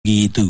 ಗೀತು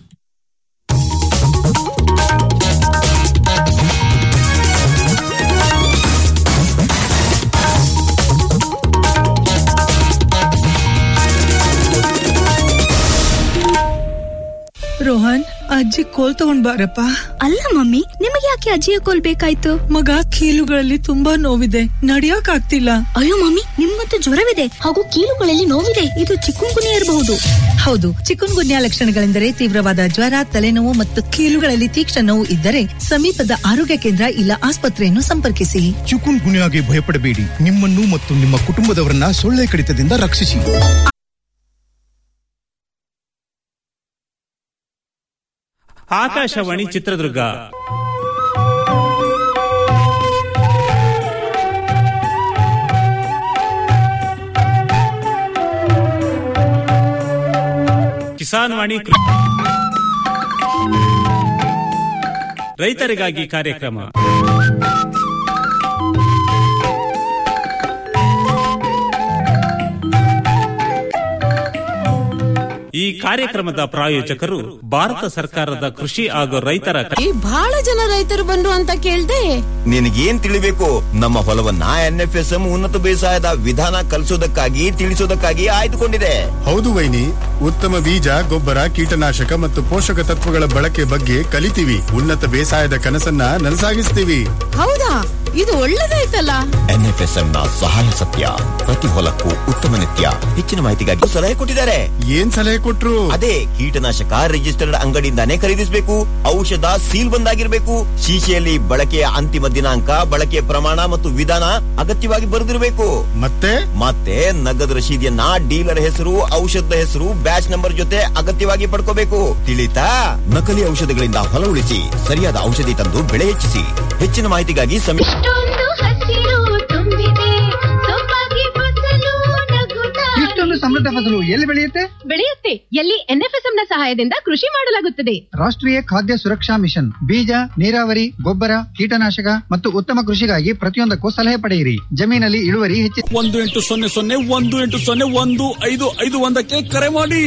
ರೋಹನ್ ಅಜ್ಜಿ ಕೋಲ್ ತಗೊಂಡ್ ಬಾರಪ್ಪ ಅಲ್ಲ ಮಮ್ಮಿ ನಿಮಗೆ ಯಾಕೆ ಅಜ್ಜಿಯ ಕೋಲ್ ಬೇಕಾಯ್ತು ಮಗ ಕೀಲುಗಳಲ್ಲಿ ತುಂಬಾ ನೋವಿದೆ ನಡಿಯಕ್ ಆಗ್ತಿಲ್ಲ ಅಯ್ಯೋ ಮಮ್ಮಿ ನಿಮ್ಗಂತೂ ಜ್ವರವಿದೆ ಹಾಗೂ ಕೀಲುಗಳಲ್ಲಿ ನೋವಿದೆ ಇದು ಚಿಕ್ಕುಂಗುನಿ ಇರಬಹುದು ಹೌದು ಚಿಕನ್ ಗುನ್ಯಾ ಲಕ್ಷಣಗಳೆಂದರೆ ತೀವ್ರವಾದ ಜ್ವರ ತಲೆನೋವು ಮತ್ತು ಕೀಲುಗಳಲ್ಲಿ ತೀಕ್ಷ್ಣ ನೋವು ಇದ್ದರೆ ಸಮೀಪದ ಆರೋಗ್ಯ ಕೇಂದ್ರ ಇಲ್ಲ ಆಸ್ಪತ್ರೆಯನ್ನು ಸಂಪರ್ಕಿಸಿ ಚಿಕುನ್ ಗುನ್ಯಾಗೆ ಭಯಪಡಬೇಡಿ ನಿಮ್ಮನ್ನು ಮತ್ತು ನಿಮ್ಮ ಕುಟುಂಬದವರನ್ನ ಸೊಳ್ಳೆ ಕಡಿತದಿಂದ ರಕ್ಷಿಸಿ ಆಕಾಶವಾಣಿ ಚಿತ್ರದುರ್ಗ ಕಿಸಾನ್ ವಾಣಿ ಕೃ- ರೈತರಿಗಾಗಿ ಕಾರ್ಯಕ್ರಮ ಈ ಕಾರ್ಯಕ್ರಮದ ಪ್ರಾಯೋಜಕರು ಭಾರತ ಸರ್ಕಾರದ ಕೃಷಿ ಹಾಗೂ ರೈತರ ಕ- ಬಹಳ ಜನ ರೈತರು ಬಂದ್ರು ಅಂತ ಕೇಳ್ದೆ ನಿನಗೇನ್ ತಿಳಿಬೇಕು ನಮ್ಮ ಹೊಲವನ್ನ ಎನ್ಎಫ್ಎಸ್ಎಂ ಉನ್ನತ ಬೇಸಾಯದ ವಿಧಾನ ಕಲಿಸೋದಕ್ಕಾಗಿ ತಿಳಿಸೋದಕ್ಕಾಗಿ ಆಯ್ದುಕೊಂಡಿದೆ ಹೌದು ವೈನಿ ಉತ್ತಮ ಬೀಜ ಗೊಬ್ಬರ ಕೀಟನಾಶಕ ಮತ್ತು ಪೋಷಕ ತತ್ವಗಳ ಬಳಕೆ ಬಗ್ಗೆ ಕಲಿತೀವಿ ಉನ್ನತ ಬೇಸಾಯದ ಕನಸನ್ನ ನನಸಾಗಿಸ್ತೀವಿ ಹೌದಾ ಇದು ಒಳ್ಳೇದಾಯ್ತಲ್ಲ ಎನ್ಎಫ್ಎಸ್ಎಂ ನ ಸಹಾಯ ಸತ್ಯ ಪ್ರತಿ ಹೊಲಕ್ಕೂ ಉತ್ತಮ ನಿತ್ಯ ಹೆಚ್ಚಿನ ಮಾಹಿತಿಗಾಗಿ ಸಲಹೆ ಕೊಟ್ಟಿದ್ದಾರೆ ಏನ್ ಸಲಹೆ ಕೊಟ್ರು ಅದೇ ಕೀಟನಾಶಕ ರಿಜಿಸ್ಟರ್ಡ್ ಅಂಗಡಿಯಿಂದಾನೇ ಖರೀದಿಸಬೇಕು ಔಷಧ ಸೀಲ್ ಬಂದಾಗಿರ್ಬೇಕು ಶೀಶೆಯಲ್ಲಿ ಬಳಕೆಯ ಅಂತಿಮ ದಿನಾಂಕ ಬಳಕೆಯ ಪ್ರಮಾಣ ಮತ್ತು ವಿಧಾನ ಅಗತ್ಯವಾಗಿ ಬರೆದಿರಬೇಕು ಮತ್ತೆ ಮತ್ತೆ ನಗದು ರಶೀದಿಯನ್ನ ಡೀಲರ್ ಹೆಸರು ಔಷಧದ ಹೆಸರು ಬ್ಯಾಚ್ ನಂಬರ್ ಜೊತೆ ಅಗತ್ಯವಾಗಿ ಪಡ್ಕೋಬೇಕು ತಿಳಿತಾ ನಕಲಿ ಔಷಧಗಳಿಂದ ಹೊಲ ಉಳಿಸಿ ಸರಿಯಾದ ಔಷಧಿ ತಂದು ಬೆಳೆ ಹೆಚ್ಚಿಸಿ ಹೆಚ್ಚಿನ ಮಾಹಿತಿಗಾಗಿ ಸಮೀಪ ಇಷ್ಟೊಂದು ಹಸಿರು ತುಂಬಿದೆ ಸೊಬಗೆ ಫಸಲು ನಗುತ್ತಾ ಇಷ್ಟೊಂದು ಸಮೃದ್ಧ ಫಸಲು ಎಲ್ಲಿ ಬೆಳೆಯುತ್ತೆ ಬೆಳೆಯುತ್ತೆ ಎಲ್ಲಿ ಎನ್ಎಫ್ಎಸ್ಎಂ ನ ಸಹಾಯದಿಂದ ಕೃಷಿ ಮಾಡಲಾಗುತ್ತದೆ ರಾಷ್ಟ್ರೀಯ ಖಾದ್ಯ ಸುರಕ್ಷಾ ಮಿಷನ್ ಬೀಜ ನೀರಾವರಿ ಗೊಬ್ಬರ ಕೀಟನಾಶಕ ಮತ್ತು ಉತ್ತಮ ಕೃಷಿಗಾಗಿ ಪ್ರತಿಯೊಂದಕ್ಕೂ ಸಲಹೆ ಪಡೆಯಿರಿ ಜಮೀನಲ್ಲಿ ಇಳುವರಿ ಹೆಚ್ಚಿ ಒಂದು ಎಂಟು ಸೊನ್ನೆ ಸೊನ್ನೆ ಒಂದು ಎಂಟು ಸೊನ್ನೆ ಒಂದು ಐದು ಐದು ಒಂದಕ್ಕೆ ಕರೆ ಮಾಡಿ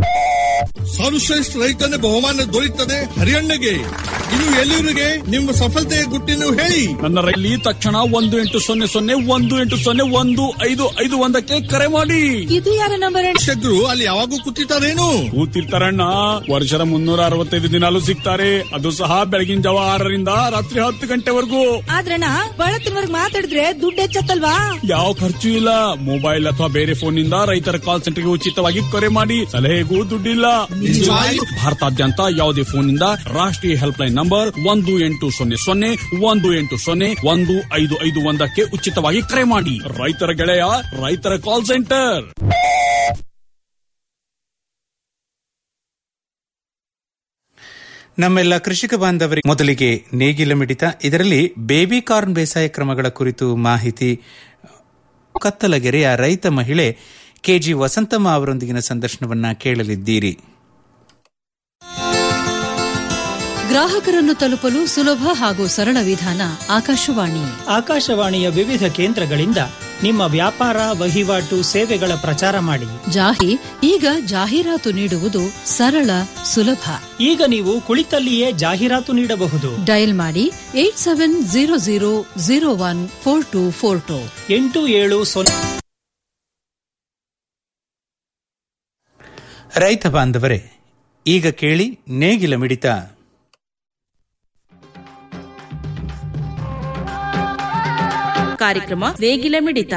ಸರ್ವಶ್ರೇಷ್ಠ ರೈತನ ಬಹುಮಾನ ದೊರೆಯುತ್ತದೆ ಹರಿಯಣ್ಣಗೆ ಇದು ಎಲ್ಲಿವರಿಗೆ ನಿಮ್ಮ ಸಫಲತೆಯ ಗುಟ್ಟಿನ ಹೇಳಿ ನನ್ನ ರೈಲಿ ತಕ್ಷಣ ಒಂದು ಎಂಟು ಸೊನ್ನೆ ಸೊನ್ನೆ ಒಂದು ಎಂಟು ಸೊನ್ನೆ ಒಂದು ಐದು ಐದು ಒಂದಕ್ಕೆ ಕರೆ ಮಾಡಿ ಇದು ಯಾರ ನಂಬರ್ ಶೆಗ್ರು ಅಲ್ಲಿ ಯಾವಾಗೂ ಕೂತಿರ್ತಾರೇನು ಕೂತಿರ್ತಾರಣ್ಣ ವರ್ಷದ ಮುನ್ನೂರ ಅರವತ್ತೈದು ದಿನಾಲು ಸಿಗ್ತಾರೆ ಅದು ಸಹ ಬೆಳಗಿನ ಜಾವ ಆರರಿಂದ ರಾತ್ರಿ ಹತ್ತು ಗಂಟೆವರೆಗೂ ಆದ್ರಣ್ಣ ಬಳತ್ತಿನವರ್ಗ್ ಮಾತಾಡಿದ್ರೆ ದುಡ್ಡು ಹೆಚ್ಚತ್ತಲ್ವಾ ಯಾವ ಖರ್ಚು ಇಲ್ಲ ಮೊಬೈಲ್ ಅಥವಾ ಬೇರೆ ಫೋನ್ ನಿಂದ ರೈತರ ಕಾಲ್ ಸೆಂಟರ್ಗೆ ಉಚಿತವಾಗಿ ಕರೆ ಮಾಡಿ ಸಲಹೆಗೂ ದುಡ್ಡಿಲ್ಲ ಭಾರತಾದ್ಯಂತ ಯಾವುದೇ ಫೋನ್ ನಿಂದ ರಾಷ್ಟ್ರೀಯ ಹೆಲ್ಪ್ ಲೈನ್ ನಂಬರ್ ಒಂದು ಎಂಟು ಸೊನ್ನೆ ಸೊನ್ನೆ ಒಂದು ಎಂಟು ಸೊನ್ನೆ ಒಂದು ಐದು ಐದು ಒಂದಕ್ಕೆ ಉಚಿತವಾಗಿ ಕರೆ ಮಾಡಿ ರೈತರ ಗೆಳೆಯ ರೈತರ ಕಾಲ್ ಸೆಂಟರ್ ನಮ್ಮೆಲ್ಲ ಕೃಷಿಕ ಬಾಂಧವರಿಗೆ ಮೊದಲಿಗೆ ನೇಗಿಲ ಮಿಡಿತ ಇದರಲ್ಲಿ ಬೇಬಿ ಕಾರ್ನ್ ಬೇಸಾಯ ಕ್ರಮಗಳ ಕುರಿತು ಮಾಹಿತಿ ಕತ್ತಲಗೆರೆಯ ರೈತ ಮಹಿಳೆ ಕೆಜಿ ವಸಂತಮ್ಮ ಅವರೊಂದಿಗಿನ ಸಂದರ್ಶನವನ್ನ ಕೇಳಲಿದ್ದೀರಿ ಗ್ರಾಹಕರನ್ನು ತಲುಪಲು ಸುಲಭ ಹಾಗೂ ಸರಳ ವಿಧಾನ ಆಕಾಶವಾಣಿ ಆಕಾಶವಾಣಿಯ ವಿವಿಧ ಕೇಂದ್ರಗಳಿಂದ ನಿಮ್ಮ ವ್ಯಾಪಾರ ವಹಿವಾಟು ಸೇವೆಗಳ ಪ್ರಚಾರ ಮಾಡಿ ಜಾಹಿ ಈಗ ಜಾಹೀರಾತು ನೀಡುವುದು ಸರಳ ಸುಲಭ ಈಗ ನೀವು ಕುಳಿತಲ್ಲಿಯೇ ಜಾಹೀರಾತು ನೀಡಬಹುದು ಡಯಲ್ ಮಾಡಿ eight seven zero zero zero one four two four two ಎಂಟು ಏಳು ಸೊನ್ನೆ ರೈತ ಬಾಂಧವರೇ ಈಗ ಕೇಳಿ ನೇಗಿಲ ಮಿಡಿತ ಕಾರ್ಯಕ್ರಮ ನೇಗಿಲ ಮಿಡಿತ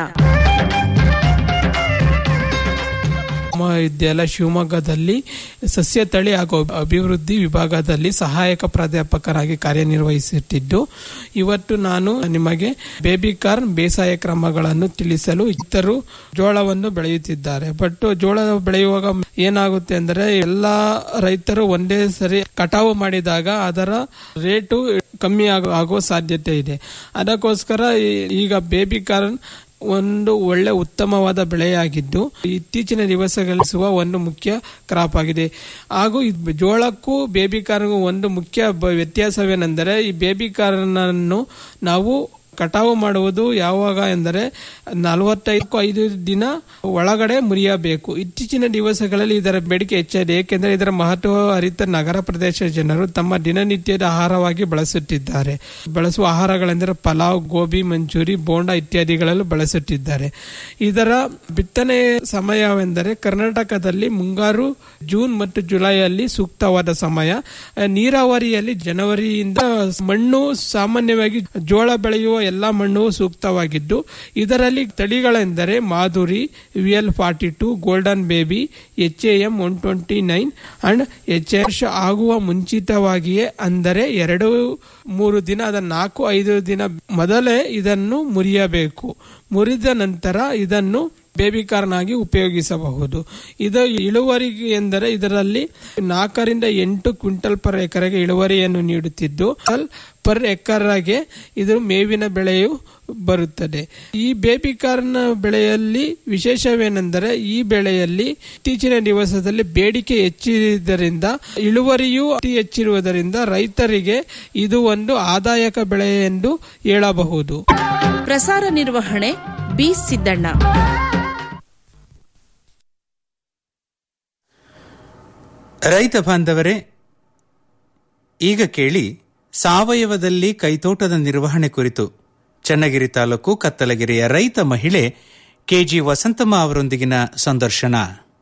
ವಿದ್ಯಾಲಯ ಶಿವಮೊಗ್ಗದಲ್ಲಿ ಸಸ್ಯ ತಳಿ ಹಾಗೂ ಅಭಿವೃದ್ಧಿ ವಿಭಾಗದಲ್ಲಿ ಸಹಾಯಕ ಪ್ರಾಧ್ಯಾಪಕರಾಗಿ ಕಾರ್ಯನಿರ್ವಹಿಸುತ್ತಿದ್ದು ಇವತ್ತು ನಾನು ನಿಮಗೆ ಬೇಬಿ ಕಾರ್ನ್ ಬೇಸಾಯ ಕ್ರಮಗಳನ್ನು ತಿಳಿಸಲು ಇತರು ಜೋಳವನ್ನು ಬೆಳೆಯುತ್ತಿದ್ದಾರೆ ಬಟ್ ಜೋಳ ಬೆಳೆಯುವಾಗ ಏನಾಗುತ್ತೆ ಅಂದರೆ ಎಲ್ಲಾ ರೈತರು ಒಂದೇ ಸರಿ ಕಟಾವು ಮಾಡಿದಾಗ ಅದರ ರೇಟು ಕಮ್ಮಿ ಆಗೋ ಆಗುವ ಸಾಧ್ಯತೆ ಇದೆ ಅದಕ್ಕೋಸ್ಕರ ಈ- ಈಗ ಬೇಬಿ ಕಾರ್ನ್ ಒಂದು ಒಳ್ಳೆ ಉತ್ತಮವಾದ ಬೆಳೆಯಾಗಿದ್ದು ಇತ್ತೀಚಿನ ದಿವಸಗಳಿಸುವ ಒಂದು ಮುಖ್ಯ ಕ್ರಾಪ್ ಆಗಿದೆ ಹಾಗೂ ಈ ಜೋಳಕ್ಕೂ ಬೇಬಿ ಕಾರ್ನ್ಗೂ ಒಂದು ಮುಖ್ಯ ಬ- ವ್ಯತ್ಯಾಸವೇನೆಂದರೆ ಈ ಬೇಬಿ ಕಾರ್ನ್ ಅನ್ನು ನಾವು ಕಟಾವು ಮಾಡುವುದು ಯಾವಾಗ ಎಂದರೆ ನಲವತ್ತೈದು ಐದು ದಿನ ಒಳಗಡೆ ಮುರಿಯಬೇಕು ಇತ್ತೀಚಿನ ದಿವಸಗಳಲ್ಲಿ ಇದರ ಬೇಡಿಕೆ ಹೆಚ್ಚಾಗಿದೆ ಏಕೆಂದರೆ ಇದರ ಮಹತ್ವ ಅರಿತ ನಗರ ಪ್ರದೇಶ ಜನರು ತಮ್ಮ ದಿನನಿತ್ಯದ ಆಹಾರವಾಗಿ ಬಳಸುತ್ತಿದ್ದಾರೆ ಬಳಸುವ ಆಹಾರಗಳೆಂದರೆ ಪಲಾವ್ ಗೋಬಿ ಮಂಚೂರಿ ಬೋಂಡಾ ಇತ್ಯಾದಿಗಳಲ್ಲೂ ಬಳಸುತ್ತಿದ್ದಾರೆ ಇದರ ಬಿತ್ತನೆ ಸಮಯವೆಂದರೆ ಕರ್ನಾಟಕದಲ್ಲಿ ಮುಂಗಾರು ಜೂನ್ ಮತ್ತು ಜುಲೈಯಲ್ಲಿ ಸೂಕ್ತವಾದ ಸಮಯ ಅಹ್, ನೀರಾವರಿಯಲ್ಲಿ ಜನವರಿಯಿಂದ ಮಣ್ಣು ಸಾಮಾನ್ಯವಾಗಿ ಜೋಳ ಬೆಳೆಯುವ ಎಲ್ಲಾ ಮಣ್ಣು ಸೂಕ್ತವಾಗಿದ್ದು ಇದರಲ್ಲಿ ತಳಿಗಳೆಂದರೆ Madhuri V L forty two golden baby H A M one twenty nine and H H ಆಗುವ ಮುಂಚಿತವಾಗಿಯೇ ಅಂದರೆ ಎರಡು ಮೂರು ದಿನ ಅದ ನಾಲ್ಕು ಐದು ದಿನ ಮೊದಲೇ ಇದನ್ನು ಮುರಿಯಬೇಕು ಮುರಿದ ನಂತರ ಇದನ್ನು ಬೇಬಿ ಕಾರ್ನ್ ಆಗಿ ಉಪಯೋಗಿಸಬಹುದು ಇದು ಇಳುವರಿ ಎಂದರೆ ಇದರಲ್ಲಿ ನಾಲ್ಕರಿಂದ ಎಂಟು ಕ್ವಿಂಟಲ್ ಪರ್ ಎಕರೆಗೆ ಇಳುವರಿಯನ್ನು ನೀಡುತ್ತಿದ್ದು ಪರ್ ಎಕರೆಗೆ ಇದು ಮೇವಿನ ಬೆಳೆಯು ಬರುತ್ತದೆ ಈ ಬೇಬಿ ಕಾರ್ನ್ ಬೆಳೆಯಲ್ಲಿ ವಿಶೇಷವೇನೆಂದರೆ ಈ ಬೆಳೆಯಲ್ಲಿ ಇತ್ತೀಚಿನ ದಿವಸದಲ್ಲಿ ಬೇಡಿಕೆ ಹೆಚ್ಚಿರುವುದರಿಂದ ಇಳುವರಿಯೂ ಅತಿ ಹೆಚ್ಚಿರುವುದರಿಂದ ರೈತರಿಗೆ ಇದು ಒಂದು ಆದಾಯಕ ಬೆಳೆ ಎಂದು ಹೇಳಬಹುದು ಪ್ರಸಾರ ನಿರ್ವಹಣೆ ಬಿ ಸಿದ್ದಣ್ಣ ರೈತ ಬಾಂಧವರೇ ಈಗ ಕೇಳಿ ಸಾವಯವದಲ್ಲಿ ಕೈತೋಟದ ನಿರ್ವಹಣೆ ಕುರಿತು ಚನ್ನಗಿರಿ ತಾಲೂಕು ಕತ್ತಲಗಿರಿಯ ರೈತ ಮಹಿಳೆ ಕೆಜಿ ವಸಂತಮ್ಮ ಅವರೊಂದಿಗಿನ ಸಂದರ್ಶನ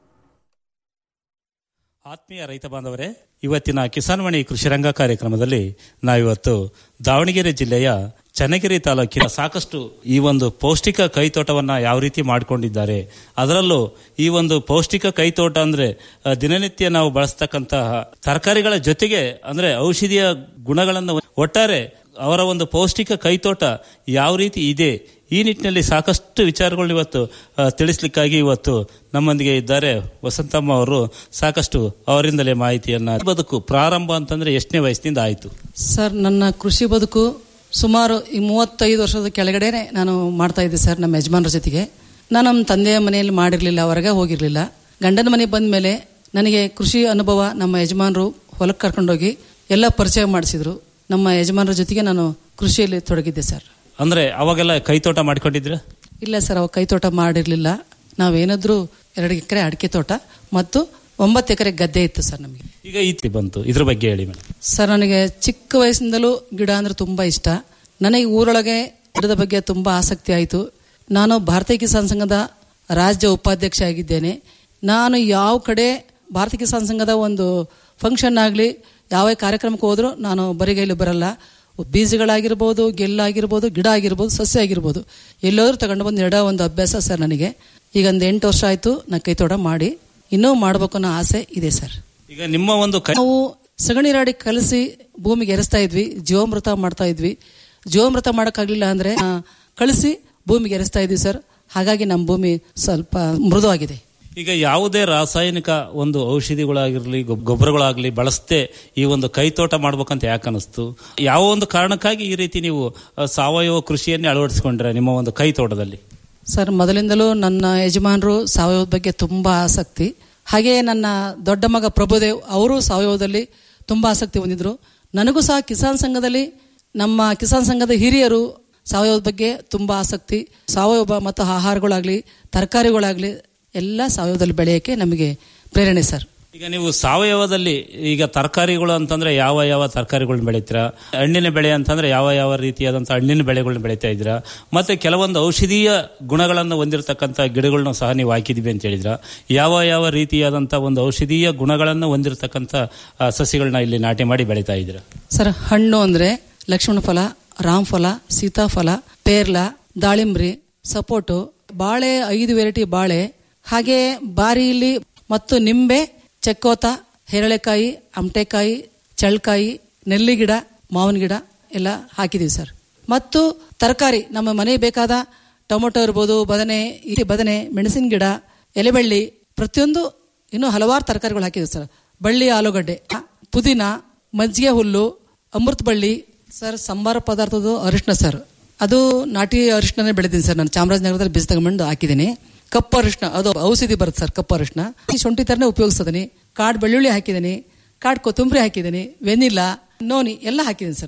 ಆತ್ಮೀಯ ರೈತ ಬಾಂಧವರೇ ಇವತ್ತಿನ ಕಿಸಾನ್ ವಾಣಿ ಕೃಷಿ ರಂಗ ಕಾರ್ಯಕ್ರಮದಲ್ಲಿ ನಾವಿವತ್ತು ದಾವಣಗೆರೆ ಜಿಲ್ಲೆಯ ಚನ್ನಗಿರಿ ತಾಲೂಕಿನ ಸಾಕಷ್ಟು ಈ ಒಂದು ಪೌಷ್ಟಿಕ ಕೈತೋಟವನ್ನ ಯಾವ ರೀತಿ ಮಾಡಿಕೊಂಡಿದ್ದಾರೆ ಅದರಲ್ಲೂ ಈ ಒಂದು ಪೌಷ್ಟಿಕ ಕೈತೋಟ ಅಂದ್ರೆ ಆ, ದಿನನಿತ್ಯ ನಾವು ಬಳಸ್ತಕ್ಕಂತಹ ತರಕಾರಿಗಳ ಜೊತೆಗೆ ಅಂದ್ರೆ ಔಷಧಿಯ ಗುಣಗಳನ್ನು ಒಟ್ಟಾರೆ ಅವರ ಒಂದು ಪೌಷ್ಟಿಕ ಕೈತೋಟ ಯಾವ ರೀತಿ ಇದೆ ಈ ನಿಟ್ಟಿನಲ್ಲಿ ಸಾಕಷ್ಟು ವಿಚಾರಗಳನ್ನ ಇವತ್ತು ಆ, ತಿಳಿಸ್ಲಿಕ್ಕಾಗಿ ಇವತ್ತು ನಮ್ಮೊಂದಿಗೆ ಇದ್ದಾರೆ ವಸಂತಮ್ಮ ಅವರು ಸಾಕಷ್ಟು ಅವರಿಂದಲೇ ಮಾಹಿತಿಯನ್ನ ಬದುಕು ಪ್ರಾರಂಭ ಅಂತಂದ್ರೆ ಎಷ್ಟನೇ ವಯಸ್ಸಿನಿಂದ ಆಯಿತು ಸರ್ ನನ್ನ ಕೃಷಿ ಬದುಕು ಸುಮಾರು ಈ ಮೂವತ್ತೈದು ವರ್ಷದ ಕೆಳಗಡೆ ನಾನು ಮಾಡ್ತಾ ಇದ್ದೆ ಸರ್ ನಮ್ಮ ಯಜಮಾನರ ಜೊತೆಗೆ ನಾನು ನಮ್ಮ ತಂದೆಯ ಮನೆಯಲ್ಲಿ ಮಾಡಿರಲಿಲ್ಲ ಹೊರಗೆ ಹೋಗಿರಲಿಲ್ಲ ಗಂಡನ ಮನೆಗೆ ಬಂದ ಮೇಲೆ ನನಗೆ ಕೃಷಿ ಅನುಭವ ನಮ್ಮ ಯಜಮಾನರು ಹೊಲಕ್ಕೆ ಕರ್ಕೊಂಡೋಗಿ ಎಲ್ಲ ಪರಿಚಯ ಮಾಡಿಸಿದ್ರು ನಮ್ಮ ಯಜಮಾನರ ಜೊತೆಗೆ ನಾನು ಕೃಷಿಯಲ್ಲಿ ತೊಡಗಿದ್ದೆ ಸರ್ ಅಂದ್ರೆ ಅವಾಗೆಲ್ಲ ಕೈತೋಟ ಮಾಡ್ಕೊಂಡಿದ್ರ ಇಲ್ಲ ಸರ್ ಅವಾಗ ಕೈತೋಟ ಮಾಡಿರಲಿಲ್ಲ ನಾವೇನಾದ್ರೂ ಎರಡು ಎಕರೆ ಅಡಿಕೆ ತೋಟ ಮತ್ತು ಒಂಬತ್ತು ಎಕರೆ ಗದ್ದೆ ಇತ್ತು ಸರ್ ನಮಗೆ ಈಗ ಈತಿ ಬಂತು ಇದ್ರ ಬಗ್ಗೆ ಹೇಳಿ ಮೇಡಮ್ ಸರ್ ನನಗೆ ಚಿಕ್ಕ ವಯಸ್ಸಿಂದಲೂ ಗಿಡ ಅಂದ್ರೆ ತುಂಬಾ ಇಷ್ಟ ನನಗೆ ಊರೊಳಗೆ ಗಿಡದ ಬಗ್ಗೆ ತುಂಬಾ ಆಸಕ್ತಿ ಆಯಿತು ನಾನು ಭಾರತೀಯ ಕಿಸಾನ್ ಸಂಘದ ರಾಜ್ಯ ಉಪಾಧ್ಯಕ್ಷ ಆಗಿದ್ದೇನೆ ನಾನು ಯಾವ ಕಡೆ ಭಾರತೀಯ ಕಿಸಾನ್ ಸಂಘದ ಒಂದು ಫಂಕ್ಷನ್ ಆಗಲಿ ಯಾವ ಕಾರ್ಯಕ್ರಮಕ್ಕೆ ಹೋದ್ರೂ ನಾನು ಬರಿಗೈಲಿ ಬರಲ್ಲ ಬೀಜಗಳಾಗಿರ್ಬೋದು ಗೆಲ್ಲಾಗಿರ್ಬೋದು ಗಿಡ ಆಗಿರ್ಬೋದು ಸಸ್ಯ ಆಗಿರ್ಬೋದು ಎಲ್ಲೋದ್ರೂ ತಗೊಂಡು ಬಂದು ನೆಡೋ ಒಂದು ಅಭ್ಯಾಸ ಸರ್ ನನಗೆ ಈಗ ಒಂದು ಎಂಟು ವರ್ಷ ಆಯಿತು ನಾನು ಕೈತೋಟ ಮಾಡಿ ಇನ್ನೂ ಮಾಡಬೇಕು ಅನ್ನೋ ಆಸೆ ಇದೆ ಸರ್ ಈಗ ನಿಮ್ಮ ಒಂದು ಕೈ ನಾವು ಸಗಣಿ ರಾಡಿ ಕಲಸಿ ಭೂಮಿಗೆ ಎರಸ್ತಾ ಇದ್ವಿ ಜೀವಾಮೃತ ಮಾಡ್ತಾ ಇದ್ವಿ ಜೀವಾಮೃತ ಮಾಡೋಕ್ಕಾಗಲಿಲ್ಲ ಅಂದ್ರೆ ಆ, ಕಳಿಸಿ ಭೂಮಿಗೆ ಎರಸ್ತಾ ಇದ್ವಿ ಸರ್ ಹಾಗಾಗಿ ನಮ್ಮ ಭೂಮಿ ಸ್ವಲ್ಪ ಮೃದುವಾಗಿದೆ ಈಗ ಯಾವುದೇ ರಾಸಾಯನಿಕ ಒಂದು ಔಷಧಿಗಳಾಗಿರ್ಲಿ ಗೊಬ್- ಗೊಬ್ಬರಗಳಾಗ್ಲಿ ಬಳಸದೆ ಈ ಒಂದು ಕೈತೋಟ ಮಾಡ್ಬೇಕಂತ ಯಾಕೆ ಅನಿಸ್ತು ಯಾವ ಒಂದು ಕಾರಣಕ್ಕಾಗಿ ಈ ರೀತಿ ನೀವು ಆ, ಸಾವಯವ ಕೃಷಿಯನ್ನೇ ಅಳವಡಿಸಿಕೊಂಡ್ರೆ ನಿಮ್ಮ ಒಂದು ಕೈತೋಟದಲ್ಲಿ ಸರ್ ಮೊದಲಿಂದಲೂ ನನ್ನ ಯಜಮಾನರು ಸಾವಯವದ ಬಗ್ಗೆ ತುಂಬಾ ಆಸಕ್ತಿ ಹಾಗೆಯೇ ನನ್ನ ದೊಡ್ಡ ಮಗ ಪ್ರಭುದೇವ್ ಅವರು ಸಾವಯವದಲ್ಲಿ ತುಂಬಾ ಆಸಕ್ತಿ ಹೊಂದಿದ್ರು ನನಗೂ ಸಹ ಕಿಸಾನ್ ಸಂಘದಲ್ಲಿ ನಮ್ಮ ಕಿಸಾನ್ ಸಂಘದ ಹಿರಿಯರು ಸಾವಯವದ ಬಗ್ಗೆ ತುಂಬಾ ಆಸಕ್ತಿ ಸಾವಯವ ಮತ್ತು ಆಹಾರಗಳಾಗ್ಲಿ ತರಕಾರಿಗಳಾಗ್ಲಿ ಎಲ್ಲ ಸಾವಯವದಲ್ಲಿ ಬೆಳೆಯೋಕ್ಕೆ ನಮಗೆ ಪ್ರೇರಣೆ ಸರ್ ಈಗ ನೀವು ಸಾವಯವದಲ್ಲಿ ಈಗ ತರಕಾರಿಗಳು ಅಂತಂದ್ರೆ ಯಾವ ಯಾವ ತರಕಾರಿಗಳನ್ನ ಬೆಳಿತೀರಾ ಹಣ್ಣಿನ ಬೆಳೆ ಅಂತಂದ್ರೆ ಯಾವ ಯಾವ ರೀತಿಯಾದಂಥ ಹಣ್ಣಿನ ಬೆಳೆಗಳನ್ನ ಬೆಳೀತಾ ಇದ್ದೀರಾ ಮತ್ತೆ ಕೆಲವೊಂದು ಔಷಧೀಯ ಗುಣಗಳನ್ನು ಹೊಂದಿರತಕ್ಕಂಥ ಗಿಡಗಳನ್ನ ಸಹ ನೀವು ಹಾಕಿದೀವಿ ಅಂತ ಹೇಳಿದ್ರ ಯಾವ ಯಾವ ರೀತಿಯಾದಂಥ ಒಂದು ಔಷಧೀಯ ಗುಣಗಳನ್ನು ಹೊಂದಿರತಕ್ಕಂಥ ಆ, ಸಸಿಗಳನ್ನ ಇಲ್ಲಿ ನಾಟಿ ಮಾಡಿ ಬೆಳೀತಾ ಇದ್ದೀರಾ ಸರ್ ಹಣ್ಣು ಅಂದ್ರೆ ಲಕ್ಷ್ಮಣ ಫಲ ರಾಮಫಲ ಸೀತಾಫಲ ಪೇರ್ಲ ದಾಳಿಂಬ್ರಿ ಸಪೋಟು ಬಾಳೆ ಐದು ವೆರೈಟಿ ಬಾಳೆ ಹಾಗೆ ಬಾರಿಯಲ್ಲಿ ಮತ್ತು ನಿಂಬೆ ಚಕ್ಕೋತ ಹೆರಳೆಕಾಯಿ ಅಮಟೆಕಾಯಿ ಚಳ್ಕಾಯಿ ನೆಲ್ಲಿ ಗಿಡ ಮಾವಿನ ಗಿಡ ಎಲ್ಲ ಹಾಕಿದೀವಿ ಸರ್ ಮತ್ತು ತರಕಾರಿ ನಮ್ಮ ಮನೆಗೆ ಬೇಕಾದ ಟೊಮೊಟೊ ಇರ್ಬೋದು ಬದನೆ ಈ ಬದನೆ ಮೆಣಸಿನ ಗಿಡ ಎಲೆಬಳ್ಳಿ ಪ್ರತಿಯೊಂದು ಇನ್ನೂ ಹಲವಾರು ತರಕಾರಿಗಳು ಹಾಕಿದ್ದೀವಿ ಸರ್ ಬಳ್ಳಿ ಆಲೂಗಡ್ಡೆ ಪುದೀನ ಮಜ್ಜಿಗೆ ಹುಲ್ಲು ಅಮೃತ ಬಳ್ಳಿ ಸರ್ ಸಂಬಾರ ಪದಾರ್ಥದ ಅರಿಶಿನ ಸರ್ ಅದು ನಾಟಿ ಅರಿಶಿಣನೇ ಬೆಳೆದೀನಿ ಸರ್ ನಾನು ಚಾಮರಾಜನಗರದಲ್ಲಿ ಬೀಜ ತಗೊಂಡು ಹಾಕಿದ್ದೀನಿ ಕಪ್ಪು ಅರಿಶಿನ ಅದು ಔಷಧಿ ಬರುತ್ತೆ ಸರ್ ಕಪ್ಪು ಅರಿಶಿನ ಈ ಶುಂಠಿ ಥರನೇ ಉಪಯೋಗಿಸ್ತೀನಿ ಕಾಡು ಬೆಳ್ಳುಳ್ಳಿ ಹಾಕಿದ್ದೀನಿ ಕಾಡು ಕೊತ್ತಂಬರಿ ಹಾಕಿದ್ದೀನಿ ವೆನಿಲಾ ನೋನಿ ಎಲ್ಲ ಹಾಕಿದ್ದೀನಿ ಸರ್ ನಾನು